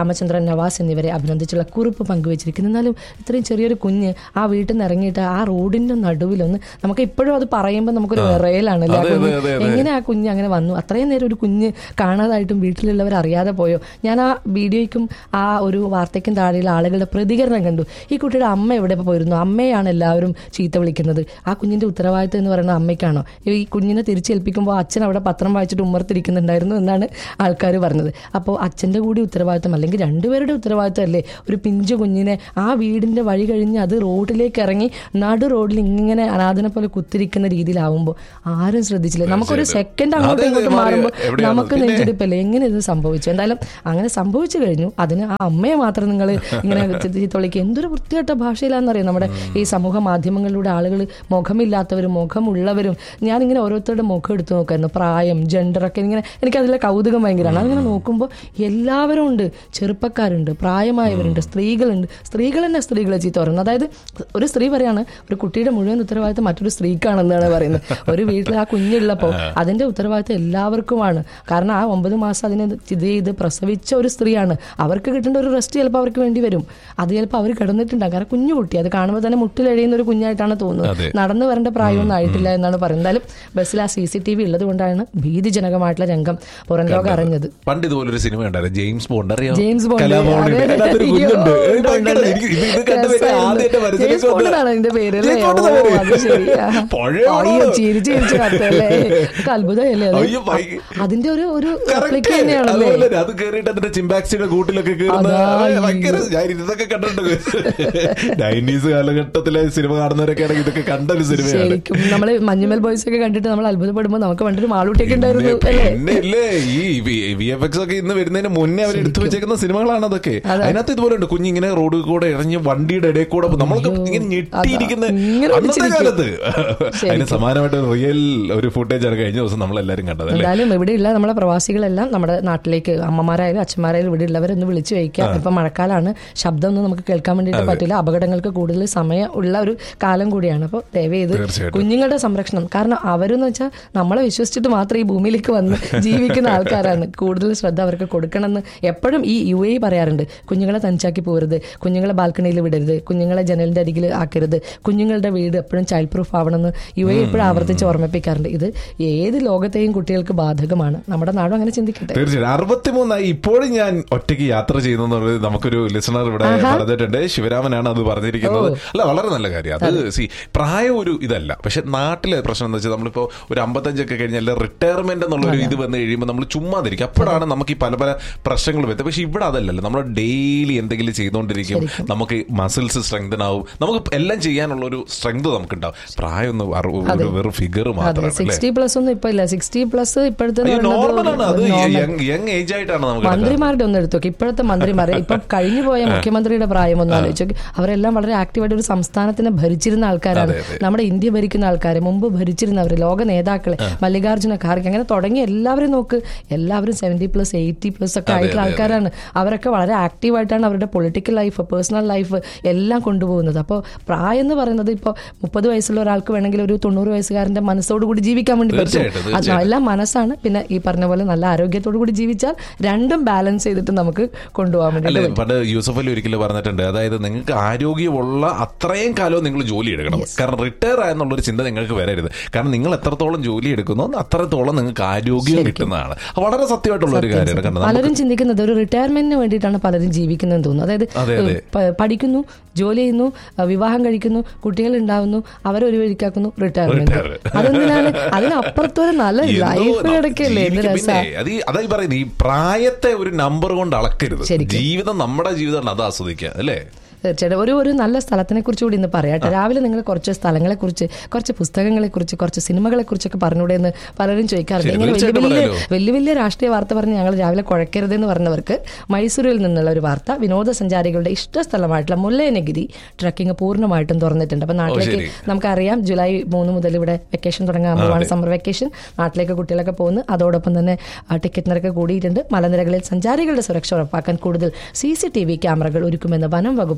A: നവാസ് എന്നിവരെ അഭിനന്ദിച്ചുള്ള കുറിപ്പ് പങ്കുവച്ചിരിക്കുന്നു എന്നാലും ഇത്രയും ചെറിയൊരു കുഞ്ഞ് ആ വീട്ടിൽ നിന്ന് ഇറങ്ങിയിട്ട് ആ റോഡിന്റെ നടുവിലൊന്ന് നമുക്ക് ഇപ്പോഴും അത് പറയുമ്പോൾ നമുക്കൊരു വിറയലാണല്ലേ ആ
B: അതെ,
A: കുഞ്ഞ്
B: അതെ, അതെ, അതെ.
A: എങ്ങനെ ആ കുഞ്ഞ് അങ്ങനെ വന്നു അത്രയും നേരം ഒരു കുഞ്ഞ് കാണാതായിട്ടും വീട്ടിലുള്ളവർ അറിയാതെ പോയോ ഞാൻ ആ വീഡിയോയ്ക്കും ആ ഒരു വാർത്തയ്ക്കും താഴെയുള്ള ആളുകളുടെ പ്രതികരണം കണ്ടു ഈ കുട്ടിയുടെ അമ്മ എവിടെ പോയിരുന്നു അമ്മയാണ് എല്ലാവരും ചീത്ത വിളിക്കുന്നത് ആ കുഞ്ഞിന്റെ ഉത്തരവാദിത്തം എന്ന് പറയുന്നത് അമ്മയ്ക്കാണോ ഈ കുഞ്ഞിനെ തിരിച്ചേൽപ്പിക്കുമ്പോൾ അച്ഛൻ അവിടെ പത്രം വായിച്ചിട്ട് ഉമ്മർത്തിരിക്കുന്നുണ്ടായിരുന്നു എന്നാണ് ആൾക്കാർ പറഞ്ഞത് അപ്പോൾ അച്ഛന്റെ കൂടി ഉത്തരവാദിത്തം അല്ലെങ്കിൽ രണ്ടുപേരുടെ ഉത്തരവാദിത്തം അല്ലേ ഒരു പിഞ്ചു കുഞ്ഞിനെ ആ വീടിന്റെ വഴി കഴിഞ്ഞ് അത് റോഡിലേക്ക് ഇറങ്ങി നടു റോഡിൽ ഇങ്ങനെ അനാഥനെ പോലെ കുത്തിരിക്കുന്ന രീതിയിലാവുമ്പോൾ ആരും ശ്രദ്ധിച്ചില്ല നമുക്കൊരു സെക്കൻഡ് അങ്ങോട്ടും
B: അതെ, അതെ,
A: ഇങ്ങോട്ടും
B: മാറി.
A: മാറുമ്പോൾ
B: എവിടെയാണ്?
A: നമുക്ക്
B: പിന്നെ?
A: നെഞ്ചെടുപ്പല്ലേ എങ്ങനെ ഇത് സംഭവിച്ചു എന്തായാലും അങ്ങനെ സംഭവിച്ചു കഴിഞ്ഞു അതിന് ആ അമ്മയെ മാത്രം നിങ്ങൾ ഇങ്ങനെ ചീത്തവിളിക്കുക എന്തൊരു വൃത്തികെട്ട ഭാഷയിലാണെന്നറിയാം നമ്മുടെ ഈ സമൂഹ മാധ്യമങ്ങളിലൂടെ ആളുകൾ മുഖമില്ലാത്തവരും മുഖമുള്ളവരും ഞാനിങ്ങനെ ഓരോരുത്തരുടെ മുഖം എടുത്തു നോക്കായിരുന്നു പ്രായം ജെൻഡറൊക്കെ ഇങ്ങനെ എനിക്ക് അതിലെ കൗതുകം ഭയങ്കരമാണ് അതിങ്ങനെ നോക്കുമ്പോൾ എല്ലാവരും ഉണ്ട് ചെറുപ്പക്കാരുണ്ട് പ്രായമായവരുണ്ട് സ്ത്രീകളുണ്ട് സ്ത്രീകൾ തന്നെ സ്ത്രീകളെ ചീത്ത പറയുന്നത് അതായത് ഒരു സ്ത്രീ പറയാണ് ഒരു കുട്ടിയുടെ മുഴുവൻ ഉത്തരവാദിത്തം മറ്റൊരു സ്ത്രീക്കാണെന്നാണ് പറയുന്നത് ഒരു വീട്ടിൽ ആ കുഞ്ഞുള്ളപ്പോൾ അതിന്റെ ഉത്തരവാദിത്തം എല്ലാവർക്കുമാണ് കാരണം ആ ഒമ്പത് മാസം അതിനെ ഇത് ചെയ്ത് പ്രസവിച്ച ഒരു സ്ത്രീയാണ് അവർക്ക് കിട്ടേണ്ട ഒരു റെസ്റ്റ് ചിലപ്പോൾ അവർക്ക് വേണ്ടി വരും അത് ചിലപ്പോൾ അവർ കിടന്നിട്ടുണ്ടാകും കാരണം കുഞ്ഞു കുട്ടി അത് കാണുമ്പോൾ തന്നെ മുട്ടിലെഴിയുന്ന ഒരു കുഞ്ഞായിട്ടാണ് തോന്നുന്നത്
B: അതെ.
A: നടന്നു വരേണ്ട പ്രായമൊന്നും ആയിട്ടില്ല എന്നാണ് പറയുന്നത് എന്തായാലും ബസ്സിൽ ആ സി സി ടി വി ഉള്ളത് കൊണ്ടാണ് ഭീതിജനകമായിട്ടുള്ള രംഗം പുറം ലോകം അറിഞ്ഞത്
B: പണ്ട് ഇതുപോലൊരു സിനിമ ഉണ്ടായിരുന്നു ജെയിംസ് ബോണ്ട് അറിയാം
A: ജെയിംസ് ബോണ്ട്
B: കലാഭവനിൽ.
A: അതെ.
B: അതിനകത്തൊരു കുഞ്ഞുണ്ട്
A: അയ്യോ,
B: ഇത് ഭയങ്കര-
A: ഉണ്ട്, ഉണ്ട്.
B: എനിക്ക് ഇത് ഇത് കണ്ടു കഴിഞ്ഞാൽ
A: രസമായിരുന്നു.
B: ആദ്യമായിട്ട് മനസ്സിലേക്ക്
A: ജെയിംസ് ബോണ്ട്
B: വന്നത്
A: എന്നാണ് അതിന്റെ പേര് അല്ലേ?
B: ജെയിംസ് ബോണ്ട്
A: ഓ,
B: എന്നാണ്
A: അത് ശരിയാ.
B: പഴയ
A: അയ്യോ,
B: പടമാണ്.
A: ചിരിച്ച് ചിരിച്ച് കത്തല്ലേ? ഒക്കെ അത്ഭുതമല്ലേ അത്?
B: അയ്യോ, ഭയ-
A: അതിന്റെ ഒരു ഒരു
B: Correct.
A: റെപ്ലിക്ക തന്നെയാണല്ലേ
B: അതുപോലെ തന്നെ അത് കേറിയിട്ട് അതിന്റെ ചിമ്പാക്സിയുടെ കൂട്ടിലൊക്കെ കയറുന്ന
A: അതാ,
B: ആ, ഭയങ്കര ഞാൻ ഇതൊക്കെ കണ്ടിട്ടുണ്ട് നയൻറ്റീസ് കാലഘട്ടത്തിലെ സിനിമ കാണുന്നവരൊക്കെ ആണെങ്കിൽ ഇതൊക്കെ കണ്ട ഒരു സിനിമയാണ്
A: ശരിക്കും നമ്മള് മഞ്ഞുമൽ ബോയ്സ് ഒക്കെ കണ്ടിട്ട് നമ്മൾ അത്ഭുതപ്പെടുമ്പോൾ നമുക്ക് പണ്ടൊരു മാളൂട്ടിയൊക്കെ ഉണ്ടായിരുന്നു അല്ലേ
B: പിന്നെ ഇല്ലേ ഈ വി എഫ് എക്സ് ഒക്കെ ഇന്ന് വരുന്നതിന് മുന്നേ അവർ എടുത്തു വെച്ചേക്കുന്ന സിനിമകളാണ് അതൊക്കെ അതിനകത്ത് ഇതുപോലെ ഉണ്ട് കുഞ്ഞിങ്ങനെ റോഡിൽ കൂടെ ഇറങ്ങി വണ്ടിയുടെ ഇടയിൽ കൂടെ നമ്മളൊക്കെ ഇങ്ങനെ ഞെട്ടിയിരിക്കുന്ന
A: അതാ, ഇങ്ങനെ
B: അന്നത്തെ
A: പിടിച്ചിരിക്കും.
B: കാലത്ത് അതിന് സമാനമായിട്ട് റിയൽ ഒരു ഫുട്ടേജ് ആണ് കഴിഞ്ഞ ദിവസം നമ്മൾ എല്ലാരും കണ്ടത് അല്ലേ
A: എന്തായാലും ഇവിടെയുള്ള നമ്മളെ പ്രവാസികളെല്ലാം നമ്മുടെ നാട്ടിലേക്ക് അമ്മമാരായാലും അച്ഛന്മാരായാലും ഇവിടെ ഉള്ളവരൊന്ന് വിളിച്ചു വയ്ക്കുക ഇപ്പൊ മഴക്കാലാണ് ശബ്ദമൊന്നും നമുക്ക് കേൾക്കാൻ വേണ്ടിയിട്ട് പറ്റില്ല അപകടങ്ങൾക്ക് കൂടുതൽ സമയം ഉള്ള ഒരു കാലം കൂടിയാണ് അപ്പോൾ ദയവേത്
B: തീർച്ചയായിട്ടും.
A: കുഞ്ഞുങ്ങളുടെ സംരക്ഷണം കാരണം അവരെന്ന് വെച്ചാൽ നമ്മളെ വിശ്വസിച്ചിട്ട് മാത്രം ഈ ഭൂമിയിലേക്ക് വന്ന് ജീവിക്കുന്ന ആൾക്കാരാണ് കൂടുതൽ ശ്രദ്ധ അവർക്ക് കൊടുക്കണമെന്ന് എപ്പോഴും ഈ യു എ പറയാറുണ്ട് കുഞ്ഞുങ്ങളെ തനിച്ചാക്കി പോകരുത് കുഞ്ഞുങ്ങളെ ബാൽക്കണിയിൽ വിടരുത് കുഞ്ഞുങ്ങളെ ജനലിന്റെ അരികിൽ ആക്കരുത് കുഞ്ഞുങ്ങളുടെ വീട് എപ്പോഴും ചൈൽഡ് പ്രൂഫ് ആവണമെന്ന് യു എ എപ്പോഴും ആവർത്തിച്ച് ഓർമ്മിപ്പിക്കാറുണ്ട് ഇത് ഏത് ലോകത്തെയും കുട്ടികൾക്ക് ബാധകമാണ് നമ്മുടെ നാടും അങ്ങനെ ചിന്തിക്കട്ടെ
B: തീർച്ചയായും അറുപത്തിമൂന്നായി ഇപ്പോഴും ഞാൻ ഒറ്റയ്ക്ക് യാത്ര ചെയ്യുന്നു എന്നുള്ളത് നമുക്കൊരു ലിസണർ ഇവിടെ പറഞ്ഞിട്ടുണ്ട് ശിവരാമനാണ് അത് പറഞ്ഞിരിക്കുന്നത് അല്ല വളരെ നല്ല കാര്യം അത് സി പ്രായം ഒരു ഇതല്ല പക്ഷെ നാട്ടിലെ പ്രശ്നം എന്ന് വെച്ചാൽ നമ്മളിപ്പോ ഒരു അമ്പത്തഞ്ചൊക്കെ കഴിഞ്ഞാൽ റിട്ടയർമെന്റ് എന്നുള്ള ഒരു ഇത് വന്ന് കഴിയുമ്പോൾ നമ്മൾ ചുമ്മാതിരിക്കും അപ്പോഴാണ് നമുക്ക് ഈ പല പല പ്രശ്നങ്ങൾ വരുന്നത് പക്ഷെ ഇവിടെ അതല്ലല്ലോ നമ്മൾ ഡെയിലി എന്തെങ്കിലും ചെയ്തുകൊണ്ടിരിക്കും നമുക്ക് മസിൽസ് സ്ട്രെങ്തൻ ആവും നമുക്ക് എല്ലാം ചെയ്യാനുള്ള ഒരു സ്ട്രെങ്ത് നമുക്ക് ഉണ്ടാവും പ്രായം ഒന്ന് അറു- ഒരു വെറും ഫിഗർ
A: അതെ
B: മാത്രമാണ് അല്ലേ
A: സിക്സ്റ്റി പ്ലസ് ഒന്നും ഇപ്പൊ ഇല്ല സിക്സ്റ്റി പ്ലസ് ഇപ്പോഴത്തെ എന്ന്
B: നോർമലാണ് അത്
A: പറയുന്നത്
B: യങ് ഏജ് ആയിട്ടാണ് നമുക്ക് കിടക്കുന്നത്.
A: മന്ത്രിമാരുടെ ഒന്ന് എടുത്തു നോക്കി ഇപ്പോഴത്തെ മന്ത്രിമാരെ ഇപ്പൊ കഴിഞ്ഞു പോയ മുഖ്യമന്ത്രിയുടെ പ്രായം ഒന്ന് ആലോചിച്ചു നോക്ക്. അവരെല്ലാം വളരെ ആക്റ്റീവായിട്ട് ഒരു സംസ്ഥാനത്തിനെ ഭരിച്ചിരുന്ന ആൾക്കാരാണ്
B: അതെ, അതെ.
A: നമ്മുടെ ഇന്ത്യ ഭരിക്കുന്ന ആൾക്കാരെ മുമ്പ് ഭരിച്ചിരുന്നവർ ലോക നേതാക്കളെ മല്ലികാർജ്ജുന ഖാർഗെ അങ്ങനെ തുടങ്ങിയ എല്ലാവരും നോക്ക് എല്ലാവരും സെവന്റി പ്ലസ് എയ്റ്റി പ്ലസ് ഒക്കെ ആയിട്ടുള്ള ആൾക്കാരാണ് അവരൊക്കെ വളരെ ആക്റ്റീവായിട്ടാണ് അവരുടെ പൊളിറ്റിക്കൽ ലൈഫ് പേഴ്സണൽ ലൈഫ് എല്ലാം കൊണ്ടുപോകുന്നത് അപ്പോൾ പ്രായം എന്ന് പറയുന്നത് ഇപ്പോൾ മുപ്പത് വയസ്സുള്ള ഒരാൾക്ക് വേണമെങ്കിൽ ഒരു തൊണ്ണൂറ് വയസ്സുകാരന്റെ മനസ്സോടുകൂടി ജീവിക്കാൻ വേണ്ടി പറ്റും
B: തീർച്ചയായിട്ടും,
A: അത് എല്ലാം മനസ്സാണ് പിന്നെ ഈ പറഞ്ഞ പോലെ നല്ല ആരോഗ്യത്തോടു കൂടി ജീവിച്ചാൽ രണ്ടും ബാലൻസ് ചെയ്തിട്ട് നമുക്ക് കൊണ്ടുപോകാൻ വേണ്ടി
B: അല്ലെ പണ്ട് യൂസഫ് അലി ഒരിക്കലും പറഞ്ഞിട്ടുണ്ട് അതായത് നിങ്ങൾക്ക് ആരോഗ്യമുള്ള അത്രയും കാലവും നിങ്ങൾ ജോലി എടുക്കണം കാരണം റിട്ടയർ ആയെന്നുള്ളൊരു ചിന്ത നിങ്ങൾക്ക് വരരുത് കാരണം നിങ്ങൾ എത്രത്തോളം ജോലി എടുക്കുന്നോ അത്രത്തോളം നിങ്ങൾക്ക് ആരോഗ്യം കിട്ടുന്നതാണ് അത് വളരെ സത്യമായിട്ടുള്ള ഒരു കാര്യമാണ് കാരണം നമുക്ക്
A: പലരും ചിന്തിക്കുന്നത് ഒരു റിട്ടയർമെന്റിന് വേണ്ടിയിട്ടാണ് പലരും ജീവിക്കുന്നതെന്ന് തോന്നുന്നു അതായത്
B: അതെ, അതെ.
A: പ- പഠിക്കുന്നു ജോലി ചെയ്യുന്നു അഹ് വിവാഹം കഴിക്കുന്നു കുട്ടികൾ ഉണ്ടാവുന്നു അവരെ ഒരു വഴിക്കാക്കുന്നു റിട്ടയർമെന്റ്
B: Retire.
A: അതെന്തിനാണ് അതിനപ്പുറത്തൊരു നല്ല
B: എന്തോ
A: ലൈഫ്
B: ന-
A: കിടക്കല്ലേ എന്ത്
B: ജീവിക്കും.
A: രസാ
B: പിന്നെ അത് ഈ- അതായി പറയുന്നത് ഈ പ്രായത്തെ ഒരു നമ്പർ കൊണ്ട് അളക്കരുത്
A: ശരിക്കും.
B: ജീവിതം നമ്മുടെ ജീവിതമാണ് അത് ആസ്വദിക്കുക അല്ലേ
A: തീർച്ചയായിട്ടും ഒരു ഒരു നല്ല സ്ഥലത്തിനെ കുറിച്ച് കൂടി ഇന്ന് പറയാട്ടെ രാവിലെ നിങ്ങൾ കുറച്ച് സ്ഥലങ്ങളെ കുറിച്ച് കുറച്ച് പുസ്തകങ്ങളെ കുറിച്ച് കുറച്ച് സിനിമകളെ കുറിച്ചൊക്കെ പറഞ്ഞൂടെ എന്ന് പലരും ചോദിക്കാറുണ്ട്
B: ശരി,
A: ഇങ്ങനെ വലിയ
B: തീർച്ചയായിട്ടും
A: വലിയ
B: പറയാലോ.
A: വലിയ വലിയ രാഷ്ട്രീയ വാർത്ത പറഞ്ഞ് ഞങ്ങൾ രാവിലെ കുഴക്കരുതെന്ന് പറഞ്ഞവർക്ക് മൈസൂരിൽ നിന്നുള്ള ഒരു വാർത്ത വിനോദസഞ്ചാരികളുടെ ഇഷ്ട സ്ഥലമായിട്ടുള്ള മുല്ലയനഗിരി ട്രക്കിംഗ് പൂർണ്ണമായിട്ടും തുറന്നിട്ടുണ്ട് അപ്പൊ നാട്ടിലേക്ക്
B: ശരി.
A: നമുക്കറിയാം ജൂലൈ മൂന്ന് മുതൽ ഇവിടെ വെക്കേഷൻ തുടങ്ങാൻ സമ്മർ വെക്കേഷൻ നാട്ടിലേക്ക് കുട്ടികളൊക്കെ പോകുന്നു അതോടൊപ്പം തന്നെ ആ, ടിക്കറ്റ് നിരക്ക് കൂടിയിട്ടുണ്ട് മലനിരകളിൽ സഞ്ചാരികളുടെ സുരക്ഷ ഉറപ്പാക്കാൻ കൂടുതൽ സി സി ടി വി ക്യാമറകൾ ഒരുക്കുമെന്ന് വനം വകുപ്പ്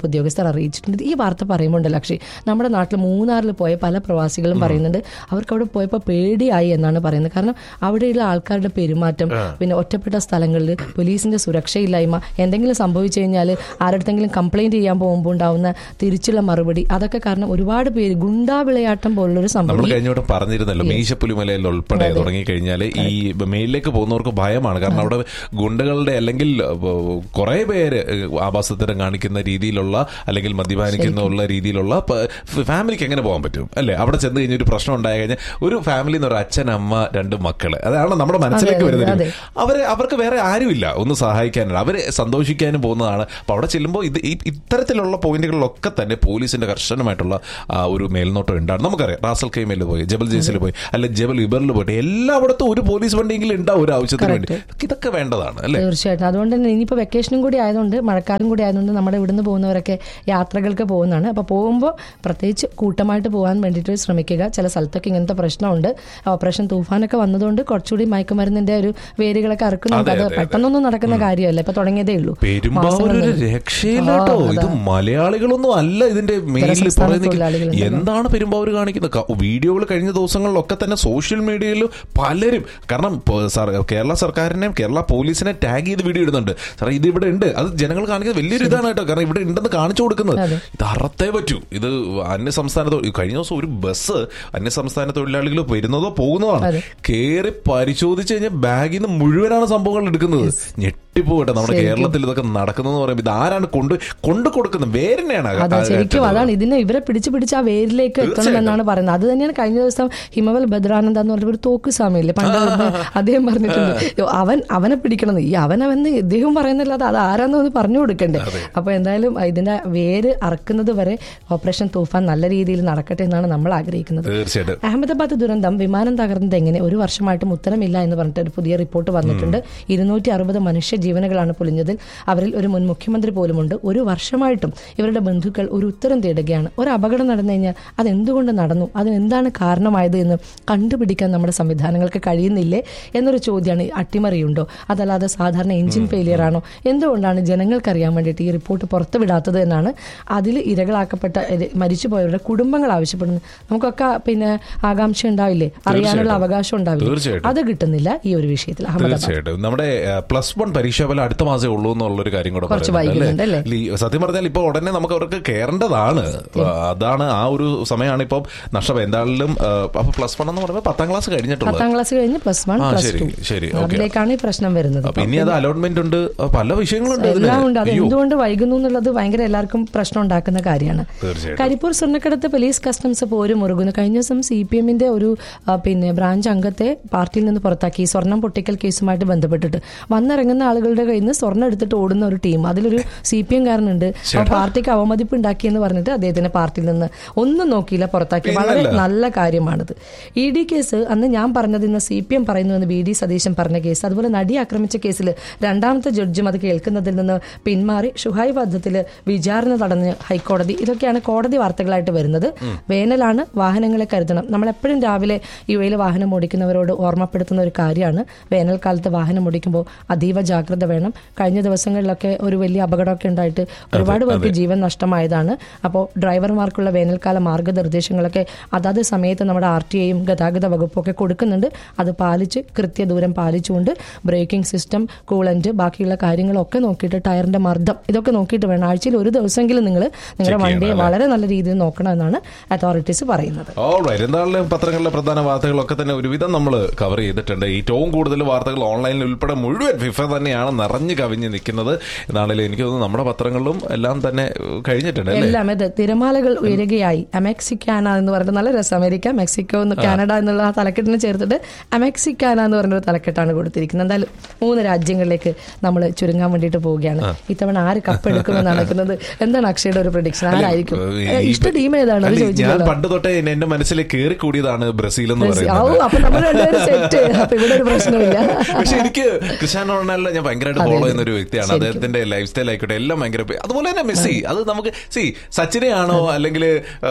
A: ഉദ്യോഗസ്ഥർ അറിയിച്ചിട്ടുണ്ട് ഈ വാർത്ത പറയുമ്പോൾ ലക്ഷി നമ്മുടെ നാട്ടിൽ മൂന്നാറിൽ പോയ പല പ്രവാസികളും പറയുന്നുണ്ട് അവർക്ക് അവിടെ പോയപ്പോൾ പേടിയായി എന്നാണ് പറയുന്നത് കാരണം അവിടെയുള്ള ആൾക്കാരുടെ പെരുമാറ്റം പിന്നെ ഒറ്റപ്പെട്ട സ്ഥലങ്ങളിൽ പോലീസിന്റെ സുരക്ഷയില്ലായ്മ എന്തെങ്കിലും സംഭവിച്ചു കഴിഞ്ഞാൽ ആരുടെങ്കിലും കംപ്ലൈന്റ് ചെയ്യാൻ പോകുമ്പോൾ ഉണ്ടാവുന്ന തിരിച്ചുള്ള മറുപടി അതൊക്കെ കാരണം ഒരുപാട് പേര് ഗുണ്ടാ വിളയാട്ടം പോലുള്ളൊരു
B: നമ്മൾ
A: സംഭവം
B: കഴിഞ്ഞ വട്ടം പറഞ്ഞിരുന്നല്ലോ മീശപ്പുലിമലയിൽ ഉൾപ്പെടെ തുടങ്ങി കഴിഞ്ഞാൽ ഈ മേലിലേക്ക് പോകുന്നവർക്ക് ഭയമാണ് കാരണം അവിടെ ഗുണ്ടകളുടെ അല്ലെങ്കിൽ കുറെ പേര് ആഭാസത്തരം കാണിക്കുന്ന രീതിയിലുള്ള അല്ലെങ്കിൽ മദ്യപാനിക്കുന്ന രീതിയിലുള്ള പ- ഫാമിലിക്ക് എങ്ങനെ പോകാൻ പറ്റും അല്ലേ അവിടെ ചെന്ന് കഴിഞ്ഞ ഒരു പ്രശ്നം ഉണ്ടായി കഴിഞ്ഞാൽ ഒരു ഫാമിലി എന്ന് ഒരു അച്ഛൻ അമ്മ രണ്ട് മക്കള് അതാണ് നമ്മുടെ മനസ്സിലേക്ക്
A: അതെ,
B: വരുന്നത്
A: അതെ.
B: അവര് അവർക്ക് വേറെ ആരുമില്ല ഒന്ന് സഹായിക്കാനുള്ള അവര് സന്തോഷിക്കാനും പോകുന്നതാണ് അപ്പൊ അവിടെ ചെല്ലുമ്പോൾ ഇത് ഈ- ഇത്തരത്തിലുള്ള പോയിന്റുകളിലൊക്കെ തന്നെ പോലീസിന്റെ കർശനമായിട്ടുള്ള ആ, ഒരു മേൽനോട്ടം ഉണ്ടാകും നമുക്കറിയാം റാസൽ കൈമയിൽ പോയി ജബൽ ജേസിൽ പോയി അല്ലെ ജബൽ ഇബറിൽ പോയിട്ട് എല്ലായിടത്തും ഒരു പോലീസ് വണ്ടിയെങ്കിലും ഉണ്ടാവും ഒരു ആവശ്യത്തിന് വേണ്ടി ഇതൊക്കെ വേണ്ടതാണ് അല്ലേ
A: തീർച്ചയായിട്ടും അതുകൊണ്ട് തന്നെ ഇനിയിപ്പോൾ വെക്കേഷനും കൂടി ആയതുകൊണ്ട് മഴക്കാലം കൂടി ആയതുകൊണ്ട് നമ്മുടെ ഇവിടുന്ന് പോകുന്നവരൊക്കെ യാത്രകൾക്ക് പോകുന്നതാണ് അപ്പോൾ പോകുമ്പോൾ പ്രത്യേകിച്ച് കൂട്ടമായിട്ട് പോകാൻ വേണ്ടിയിട്ട് ശ്രമിക്കുക ചില സ്ഥലത്തൊക്കെ ഇങ്ങനത്തെ പ്രശ്നമുണ്ട് ഓപ്പറേഷൻ തൂഫാനൊക്കെ വന്നതുകൊണ്ട് കുറച്ചുകൂടി മയക്കുമരുന്നിന്റെ ഒരു വേരുകളൊക്കെ അറുക്കുന്നുണ്ട്
B: അതെ,
A: അത്
B: അതെ,
A: പെട്ടെന്നൊന്നും നടക്കുന്ന കാര്യമല്ല ഇപ്പൊ തുടങ്ങിയതേ ഉള്ളൂ
B: പെരുമ്പാവൂർ ഒരു രക്ഷയില്ല കേട്ടോ ഇത് മലയാളികളൊന്നും അല്ല ഇതിന്റെ മെയിനിൽ
A: സംസ്ഥാന
B: പറയുന്നത്
A: തൊഴിലാളികളുണ്ടല്ലോ.
B: എന്താണ് പെരുമ്പാവൂർ കാണിക്കുന്നത് ക- വീഡിയോകൾ കഴിഞ്ഞ ദിവസങ്ങളിലൊക്കെ തന്നെ സോഷ്യൽ മീഡിയയിൽ പലരും കാരണം പ- സർ- കേരള സർക്കാരിനെയും കേരള പോലീസിനെ ടാഗ് ചെയ്ത് വീഡിയോ ഇടുന്നുണ്ട് സാറേ ഇത് ഇവിടെ ഉണ്ട് അത് ജനങ്ങൾ കാണിക്കുന്നത് വലിയൊരു ഇതാണ് കേട്ടോ കാരണം ഇവിടെ ഉണ്ടെന്ന് കാണിച്ചു കൊടുക്കുന്നത്
A: അതെ.
B: ഇത് അറത്തേ പറ്റൂ ഇത് അന്യ സംസ്ഥാന തൊ- കഴിഞ്ഞ ദിവസം ഒരു ബസ് അന്യ സംസ്ഥാന തൊഴിലാളികൾ വരുന്നതോ പോകുന്നതാണ്
A: അതെ.
B: കേറി പരിശോധിച്ച് കഴിഞ്ഞാൽ ബാഗിൽ നിന്ന് മുഴുവനാണ് സംഭവങ്ങൾ എടുക്കുന്നത് ഞെട്ടിപ്പോട്ടെ നമ്മുടെ കേരളത്തിൽ ഇതൊക്കെ നടക്കുന്നതെന്ന് പറയുമ്പോൾ ഇത് ആരാണ് കൊണ്ട് കൊണ്ടു കൊടുക്കുന്നത് വേരെന്നെയാണ് ആ-
A: അതെ
B: ആ
A: ശരിക്കും
B: കയറ്റുന്നത്.
A: അതാണ് ഇതിനെ ഇവരെ പിടിച്ച് പിടിച്ച് ആ വേരിലേക്ക് എത്തണം എന്നാണ് പറയുന്നത് അത് തന്നെയാണ് കഴിഞ്ഞ ദിവസം ഹിമവൽ ഭദ്രാനന്ദ എന്ന് പറഞ്ഞ ഒരു തോക്ക് സ്വാമിയില്ലേ പണ്ട് ഒരു അദ്ദേഹം പറഞ്ഞിട്ടുണ്ട് യോ, അവൻ അവനെ പിടിക്കണം ഈ അവനവന്ന് ഇദ്ദേഹം പറയുന്നില്ലാതെ അത് ആരാന്ന് ഒന്ന് പറഞ്ഞു കൊടുക്കണ്ടേ അപ്പൊ എന്തായാലും ഇതിന്റെ വേര് അറക്കുന്നത് വരെ ഓപ്പറേഷൻ തൂഫാൻ നല്ല രീതിയിൽ നടക്കട്ടെ എന്നാണ് നമ്മൾ ആഗ്രഹിക്കുന്നത്
B: തീർച്ചയായിട്ടും
A: അഹമ്മദാബാദ് ദുരന്തം വിമാനം തകർന്നത് എങ്ങനെ ഒരു വർഷമായിട്ടും ഉത്തരമില്ല എന്ന് പറഞ്ഞിട്ട് ഒരു പുതിയ റിപ്പോർട്ട് വന്നിട്ടുണ്ട് ഇരുന്നൂറ്റി അറുപത് മനുഷ്യ ജീവനുകളാണ് പൊലിഞ്ഞതിൽ അവരിൽ ഒരു മുൻ മുഖ്യമന്ത്രി പോലുമുണ്ട് ഒരു വർഷമായിട്ടും ഇവരുടെ ബന്ധുക്കൾ ഒരു ഉത്തരം തേടുകയാണ് ഒരു അപകടം നടന്നു കഴിഞ്ഞാൽ അത് എന്തുകൊണ്ട് നടന്നു അതിന് എന്താണ് കാരണമായത് എന്ന് കണ്ടുപിടിക്കാൻ നമ്മുടെ സംവിധാനങ്ങൾക്ക് കഴിയുന്നില്ലേ എന്നൊരു ചോദ്യമാണ് ഈ അട്ടിമറിയുണ്ടോ അതല്ലാതെ സാധാരണ എഞ്ചിൻ ഫെയിലിയർ ആണോ എന്തുകൊണ്ടാണ് ജനങ്ങൾക്കറിയാൻ വേണ്ടിയിട്ട് ഈ റിപ്പോർട്ട് പുറത്തുവിടാത്തത് എന്നാണ് അതിൽ ഇരകളാക്കപ്പെട്ട ഇത് മരിച്ചുപോയവരുടെ കുടുംബങ്ങൾ ആവശ്യപ്പെടുന്നത് നമുക്കൊക്കെ പിന്നെ ആകാംക്ഷ ഉണ്ടാവില്ലേ അറിയാനുള്ള അവകാശം ഉണ്ടാവില്ലേ
B: തീർച്ചയായിട്ടും.
A: അത് കിട്ടുന്നില്ല ഈ ഒരു വിഷയത്തിൽ അഹമ്മദാബാദ്
B: തീർച്ചയായിട്ടും നമ്മുടെ പ്ലസ് വൺ പരീക്ഷാ ഫലം അടുത്ത മാസമേ ഉള്ളൂ എന്നുള്ളൊരു കാര്യം കൂടെ
A: കുറച്ച്
B: പറയുന്നുണ്ട്
A: വൈകുന്നുണ്ട്
B: അല്ലേ? ഈ സത്യം പറഞ്ഞാൽ ഇപ്പൊ ഉടനെ നമുക്ക് അവർക്ക് കയറേണ്ടതാണ് അതാണ് ആ ഒരു സമയമാണ് ഇപ്പം നഷ്ടം എന്തായാലും ആ, അപ്പൊ പ്ലസ് വൺ എന്ന് പറയുമ്പോൾ പത്താം ക്ലാസ് കഴിഞ്ഞിട്ടുള്ളത്
A: പത്താം ക്ലാസ് കഴിഞ്ഞ് പ്ലസ് വൺ
B: ആ,
A: പ്ലസ്
B: ശരി,
A: ടു
B: ശരി, ഓക്കേ.
A: അതിലേക്കാണ് ഈ പ്രശ്നം വരുന്നത്
B: അപ്പൊ ഇനി അത് അലോട്ട്മെന്റ് ഉണ്ട് ആ, പല വിഷയങ്ങളുണ്ട് ഇതിന്.
A: എല്ലാം ഉണ്ട് അത്
B: അയ്യോ.
A: എന്തുകൊണ്ട് വൈകുന്നു എന്നുള്ളത് ഭയങ്കര എല്ലാവർക്കും പ്രശ്നം ഉണ്ടാക്കുന്ന കാര്യമാണ്
B: തീർച്ചയായിട്ടും.
A: കരിപ്പൂർ സ്വർണ്ണക്കടത്ത് പോലീസ് കസ്റ്റംസ് പോര് മുറുകുന്നു കഴിഞ്ഞ ദിവസം സി പി എമ്മിന്റെ ഒരു ആ, പിന്നെ ബ്രാഞ്ച് അംഗത്തെ പാർട്ടിയിൽ നിന്ന് പുറത്താക്കി ഈ സ്വർണം പൊട്ടിക്കൽ കേസുമായിട്ട് ബന്ധപ്പെട്ടിട്ട് വന്നിറങ്ങുന്ന ആളുകളുടെ കയ്യിൽ നിന്ന് സ്വർണ്ണം എടുത്തിട്ട് ഓടുന്ന ഒരു ടീം അതിലൊരു സി പി എം കാരനുണ്ട് ആ പാർട്ടിക്ക് അവമതിപ്പ് ഉണ്ടാക്കിയെന്ന് പറഞ്ഞിട്ട് അദ്ദേഹത്തിനെ പാർട്ടിയിൽ നിന്ന് ഒന്നും നോക്കിയില്ല പുറത്താക്കി വളരെ
B: പിന്നല്ല.
A: നല്ല കാര്യമാണിത് ഇ ഡി കേസ് അന്ന് ഞാൻ പറഞ്ഞത് ഇന്ന് സി പി എം പറയുന്നു എന്ന് ബി ഡി സതീശൻ പറഞ്ഞ കേസ് അതുപോലെ നടി ആക്രമിച്ച കേസിൽ രണ്ടാമത്തെ ജഡ്ജും അത് കേൾക്കുന്നതിൽ നിന്ന് പിന്മാറി ഷുഹൈബ് വധത്തിൽ വിചാരണ തടഞ്ഞ് ഹൈക്കോടതി ഇതൊക്കെയാണ് കോടതി വാർത്തകളായിട്ട് വരുന്നത് വേനലാണ് വാഹനങ്ങളെ കരുതണം നമ്മൾ എപ്പോഴും രാവിലെ യു എയിൽ വാഹനം ഓടിക്കുന്നവരോട് ഓർമ്മപ്പെടുത്തുന്ന ഒരു കാര്യമാണ് വേനൽക്കാലത്ത് വാഹനം ഓടിക്കുമ്പോൾ അതീവ ജാഗ്രത വേണം കഴിഞ്ഞ ദിവസങ്ങളിലൊക്കെ ഒരു വലിയ അപകടമൊക്കെ ഉണ്ടായിട്ട് ഒരുപാട് പേർക്ക് ജീവൻ നഷ്ടമായതാണ് അപ്പോൾ ഡ്രൈവർമാർക്കുള്ള വേനൽക്കാല മാർഗനിർദ്ദേശങ്ങളൊക്കെ അതാത് സമയത്ത് നമ്മുടെ ആർ ടി ഐയും ഗതാഗത വകുപ്പൊക്കെ കൊടുക്കുന്നുണ്ട് അത് പാലിച്ച് കൃത്യദൂരം പാലിച്ചുകൊണ്ട് ബ്രേക്കിംഗ് സിസ്റ്റം കൂളന്റ് ബാക്കിയുള്ള കാര്യങ്ങളൊക്കെ നോക്കിയിട്ട് ടയറിന്റെ മർദ്ദം ഇതൊക്കെ നോക്കിയിട്ട് വേണം ആഴ്ചയിൽ ഒരു ദിവസമെങ്കിലും നിങ്ങൾ നിങ്ങളുടെ
B: Check
A: വണ്ടിയെ
B: ചെയ്യണം,
A: വളരെ നല്ല രീതിയിൽ നോക്കണമെന്നാണ് അതോറിറ്റീസ് പറയുന്നത്
B: Alright. എന്തായാലും പത്രങ്ങളിലെ പ്രധാന വാർത്തകളൊക്കെ തന്നെ ഒരുവിധം നമ്മൾ കവർ ചെയ്തിട്ടുണ്ട് ഏറ്റവും കൂടുതൽ വാർത്തകൾ ഓൺലൈനിൽ ഉൾപ്പെടെ മുഴുവൻ ഫിഫ തന്നെയാണ് നിറഞ്ഞു കവിഞ്ഞ് നിൽക്കുന്നത് എന്നാണെങ്കിലും എനിക്ക് തോന്നുന്നു നമ്മുടെ പത്രങ്ങളിലും എല്ലാം തന്നെ ഏഹ്, കഴിഞ്ഞിട്ടുണ്ട് അല്ലേ
A: എല്ലാം ഇത് തിരമാലകൾ ഉയരുകയായി അമെക്സിക്കാന എന്ന് പറഞ്ഞിട്ട് നല്ല രസം അമേരിക്ക മെക്സിക്കോ എന്ന് കാനഡ എന്നുള്ള ആ തലക്കെട്ടിന് ചേർത്തിട്ട് അമെക്സിക്കാന എന്ന് പറഞ്ഞൊരു തലക്കെട്ടാണ് കൊടുത്തിരിക്കുന്നത് എന്തായാലും മൂന്ന് രാജ്യങ്ങളിലേക്ക് നമ്മൾ ചുരുങ്ങാൻ വേണ്ടിയിട്ട് പോവുകയാണ് ഇത്തവണ ആര് കപ്പ് എടുക്കുമെന്ന് നടക്കുന്നത് എന്താണ് അക്ഷയുടെ ഒരു പ്രഡിക്ഷൻ ആരായിരിക്കും
B: ഈ-
A: ഏ, ഇഷ്ട ടീം ഏതാണ് അത്
B: അല്ല, ഞാൻ
A: ചോദിച്ചില്ലല്ലോ
B: പണ്ട് തൊട്ടേ എന്നെ- എന്റെ മനസ്സിൽ കയറി കൂടിയതാണ് ബ്രസീൽ എന്ന്
A: ബ്രസീൽ.
B: പറയുന്നത്
A: ഔ, അപ്പൊ നമ്മൾ രണ്ടുപേരും സെറ്റ് അപ്പൊ ഇവിടെ ഒരു പ്രശ്നമില്ല
B: പക്ഷെ എനിക്ക് ക്രിസ്ത്യാനോ റൊണാൾഡോ ഞാൻ ഭയങ്കരമായിട്ട്
A: അതെ,
B: ഫോളോ
A: അതെ.
B: ചെയ്യുന്ന ഒരു വ്യക്തിയാണ്
A: ശരിക്കും.
B: അദ്ദേഹത്തിന്റെ ലൈഫ് സ്റ്റൈൽ ആയിക്കോട്ടെ എല്ലാം ഭയങ്കര പേ- അതുപോലെ തന്നെ മെസ്സി അത് നമുക്ക് സി സച്ചിനെയാണോ അല്ലെങ്കിൽ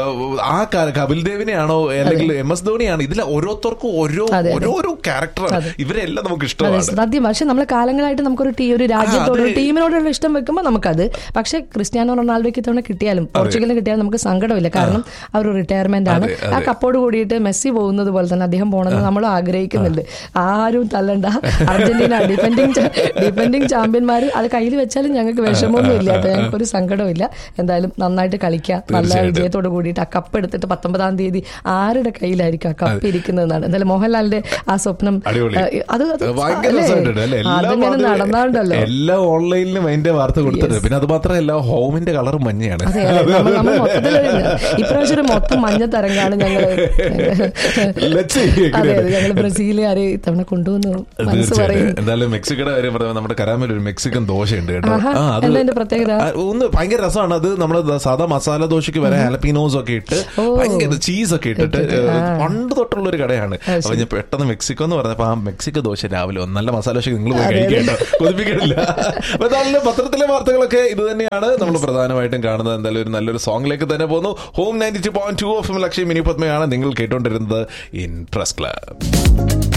B: ആ ക- കപിൽ ദേവിനെയാണോ അല്ലെങ്കിൽ എം എസ് ധോണിയാണ് ഇതിൽ ഓരോരുത്തർക്കും ഓരോ
A: അതെ, അതെ.
B: ഓരോരോ ക്യാരക്ടറാണ് ഇവരെല്ലാം നമുക്ക്
A: അതെ
B: ഇഷ്ടമാണ്
A: സത്യം പക്ഷെ നമ്മൾ കാലങ്ങളായിട്ട് നമുക്കൊരു ടീ ഒരു രാജ്യത്തോട് ഒരു
B: അത്
A: ടീമിനോടുള്ള ഇഷ്ടം വെക്കുമ്പോൾ നമുക്കത് പക്ഷെ ക്രിസ്ത്യാനോ ക്രിസ്ത്യാനോ റൊണാൾഡോയ്ക്ക് ഇത്തവണ കിട്ടിയാലും പോർച്ചുഗലിന് കിട്ടിയാലും നമുക്ക് സങ്കടമില്ല കാരണം ആ ഒരു റിട്ടയർമെന്റ് ആണ്
B: അതെ,
A: ആ
B: അതെ.
A: കപ്പോട് കൂടിയിട്ട് മെസ്സി പോകുന്നത് പോലെ തന്നെ അദ്ദേഹം പോകണമെന്ന് നമ്മൾ ആഗ്രഹിക്കുന്നുണ്ട് ആരും തല്ലണ്ട അർജന്റീന ഡിഫെൻഡിങ് ഡിഫെൻഡിങ് ചാമ്പ്യന്മാർ അത് കയ്യിൽ വെച്ചാലും ഞങ്ങൾക്ക് വിഷമമൊന്നും ഇല്ല കേട്ടോ ഞങ്ങൾക്ക് ഒരു സങ്കടമില്ല എന്തായാലും നന്നായിട്ട് കളിക്കുക നല്ല
B: തീർച്ചയായിട്ടും.
A: വിജയത്തോട് കൂടിയിട്ട് ആ കപ്പ് എടുത്തിട്ട് പത്തൊമ്പതാം തീയതി ആരുടെ കയ്യിലായിരിക്കും ആ കപ്പ് ഇരിക്കുന്നതെന്നാണ് എന്തായാലും മോഹൻലാലിന്റെ ആ സ്വപ്നം
B: അടിപൊളി
A: ആ, അത് അത്
B: ഭയങ്കര
A: അല്ലേ?
B: രസമായിട്ടുണ്ട് അല്ലേ? എല്ലാ
A: അതിങ്ങനെ
B: വാർത്തകളും-
A: നടന്നാണ്ടല്ലോ
B: എല്ലാ ഓൺലൈനിലും അതിന്റെ വാർത്ത കൊടുത്തിട്ടുണ്ട് പിന്നെ അത് മാത്രമല്ല ഹോമിന്റെ കളർ മഞ്ഞയാണ്
A: അതെ അതെ നമ്മൾ നമ്മൾ മൊത്തത്തിൽ ഇപ്രാവശ്യം ഒരു മൊത്തം മഞ്ഞ തരംഗാണ് ഞങ്ങള്
B: Let's see.
A: അതെ അതെ ഞങ്ങൾ ബ്രസീലുകാരെ ഇത്തവണ കൊണ്ടുവന്നു മനസ്സ്
B: തീർച്ചയായിട്ടും
A: പറയും
B: എന്തായാലും മെക്സിക്കോയുടെ കാര്യം പറയുമ്പോൾ നമ്മുടെ കരാമേൽ ഒരു മെക്സിക്കൻ ദോശയുണ്ട് കേട്ടോ
A: ആഹാ.
B: ആ, അത്
A: എന്താ അതിന്റെ പ്രത്യേകത?
B: ആ, ഒന്ന് ഭയങ്കര രസമാണ് അത് നമ്മുടെ സാധാ മസാല ദോശയ്ക്ക് വരെ ഹാലപ്പീനോസ് ഒക്കെ ഇട്ട്
A: ഓ.
B: ഭയങ്കര ചീസ് ഒക്കെ ഇട്ടിട്ട്
A: ഇട്ടിട്ട്,
B: ഏഹ്,
A: ആ.
B: പണ്ട് തൊട്ടുള്ള ഒരു കടയാണ്
A: അത്
B: അപ്പൊ ഞാൻ പെട്ടെന്ന് മെക്സിക്കോ എന്ന് പറഞ്ഞപ്പോ ആ മെക്സിക്കോ ദോശ രാവിലെ ഒന്ന് നല്ല മസാല ദോശ നിങ്ങൾ പോയി
A: അതെ, അതെ.
B: കഴിക്കേണ്ട കൊതിപ്പിക്കണില്ല അപ്പൊ എന്തായാലും പത്രത്തിലെ വാർത്തകളൊക്കെ ഇത് തന്നെയാണ് നമ്മൾ പ്രധാനമായിട്ടും കാണുന്നത് എന്തായാലും ഒരു നല്ലൊരു സോങ്ങിലേക്ക് തന്നെ പോകുന്നു home ninety two point two of ലക്ഷ്യം മിനി പത്മയാണ് നിങ്ങൾ കേട്ടോണ്ടിരുന്നത് ഇൻ പ്രസ് ക്ലബ്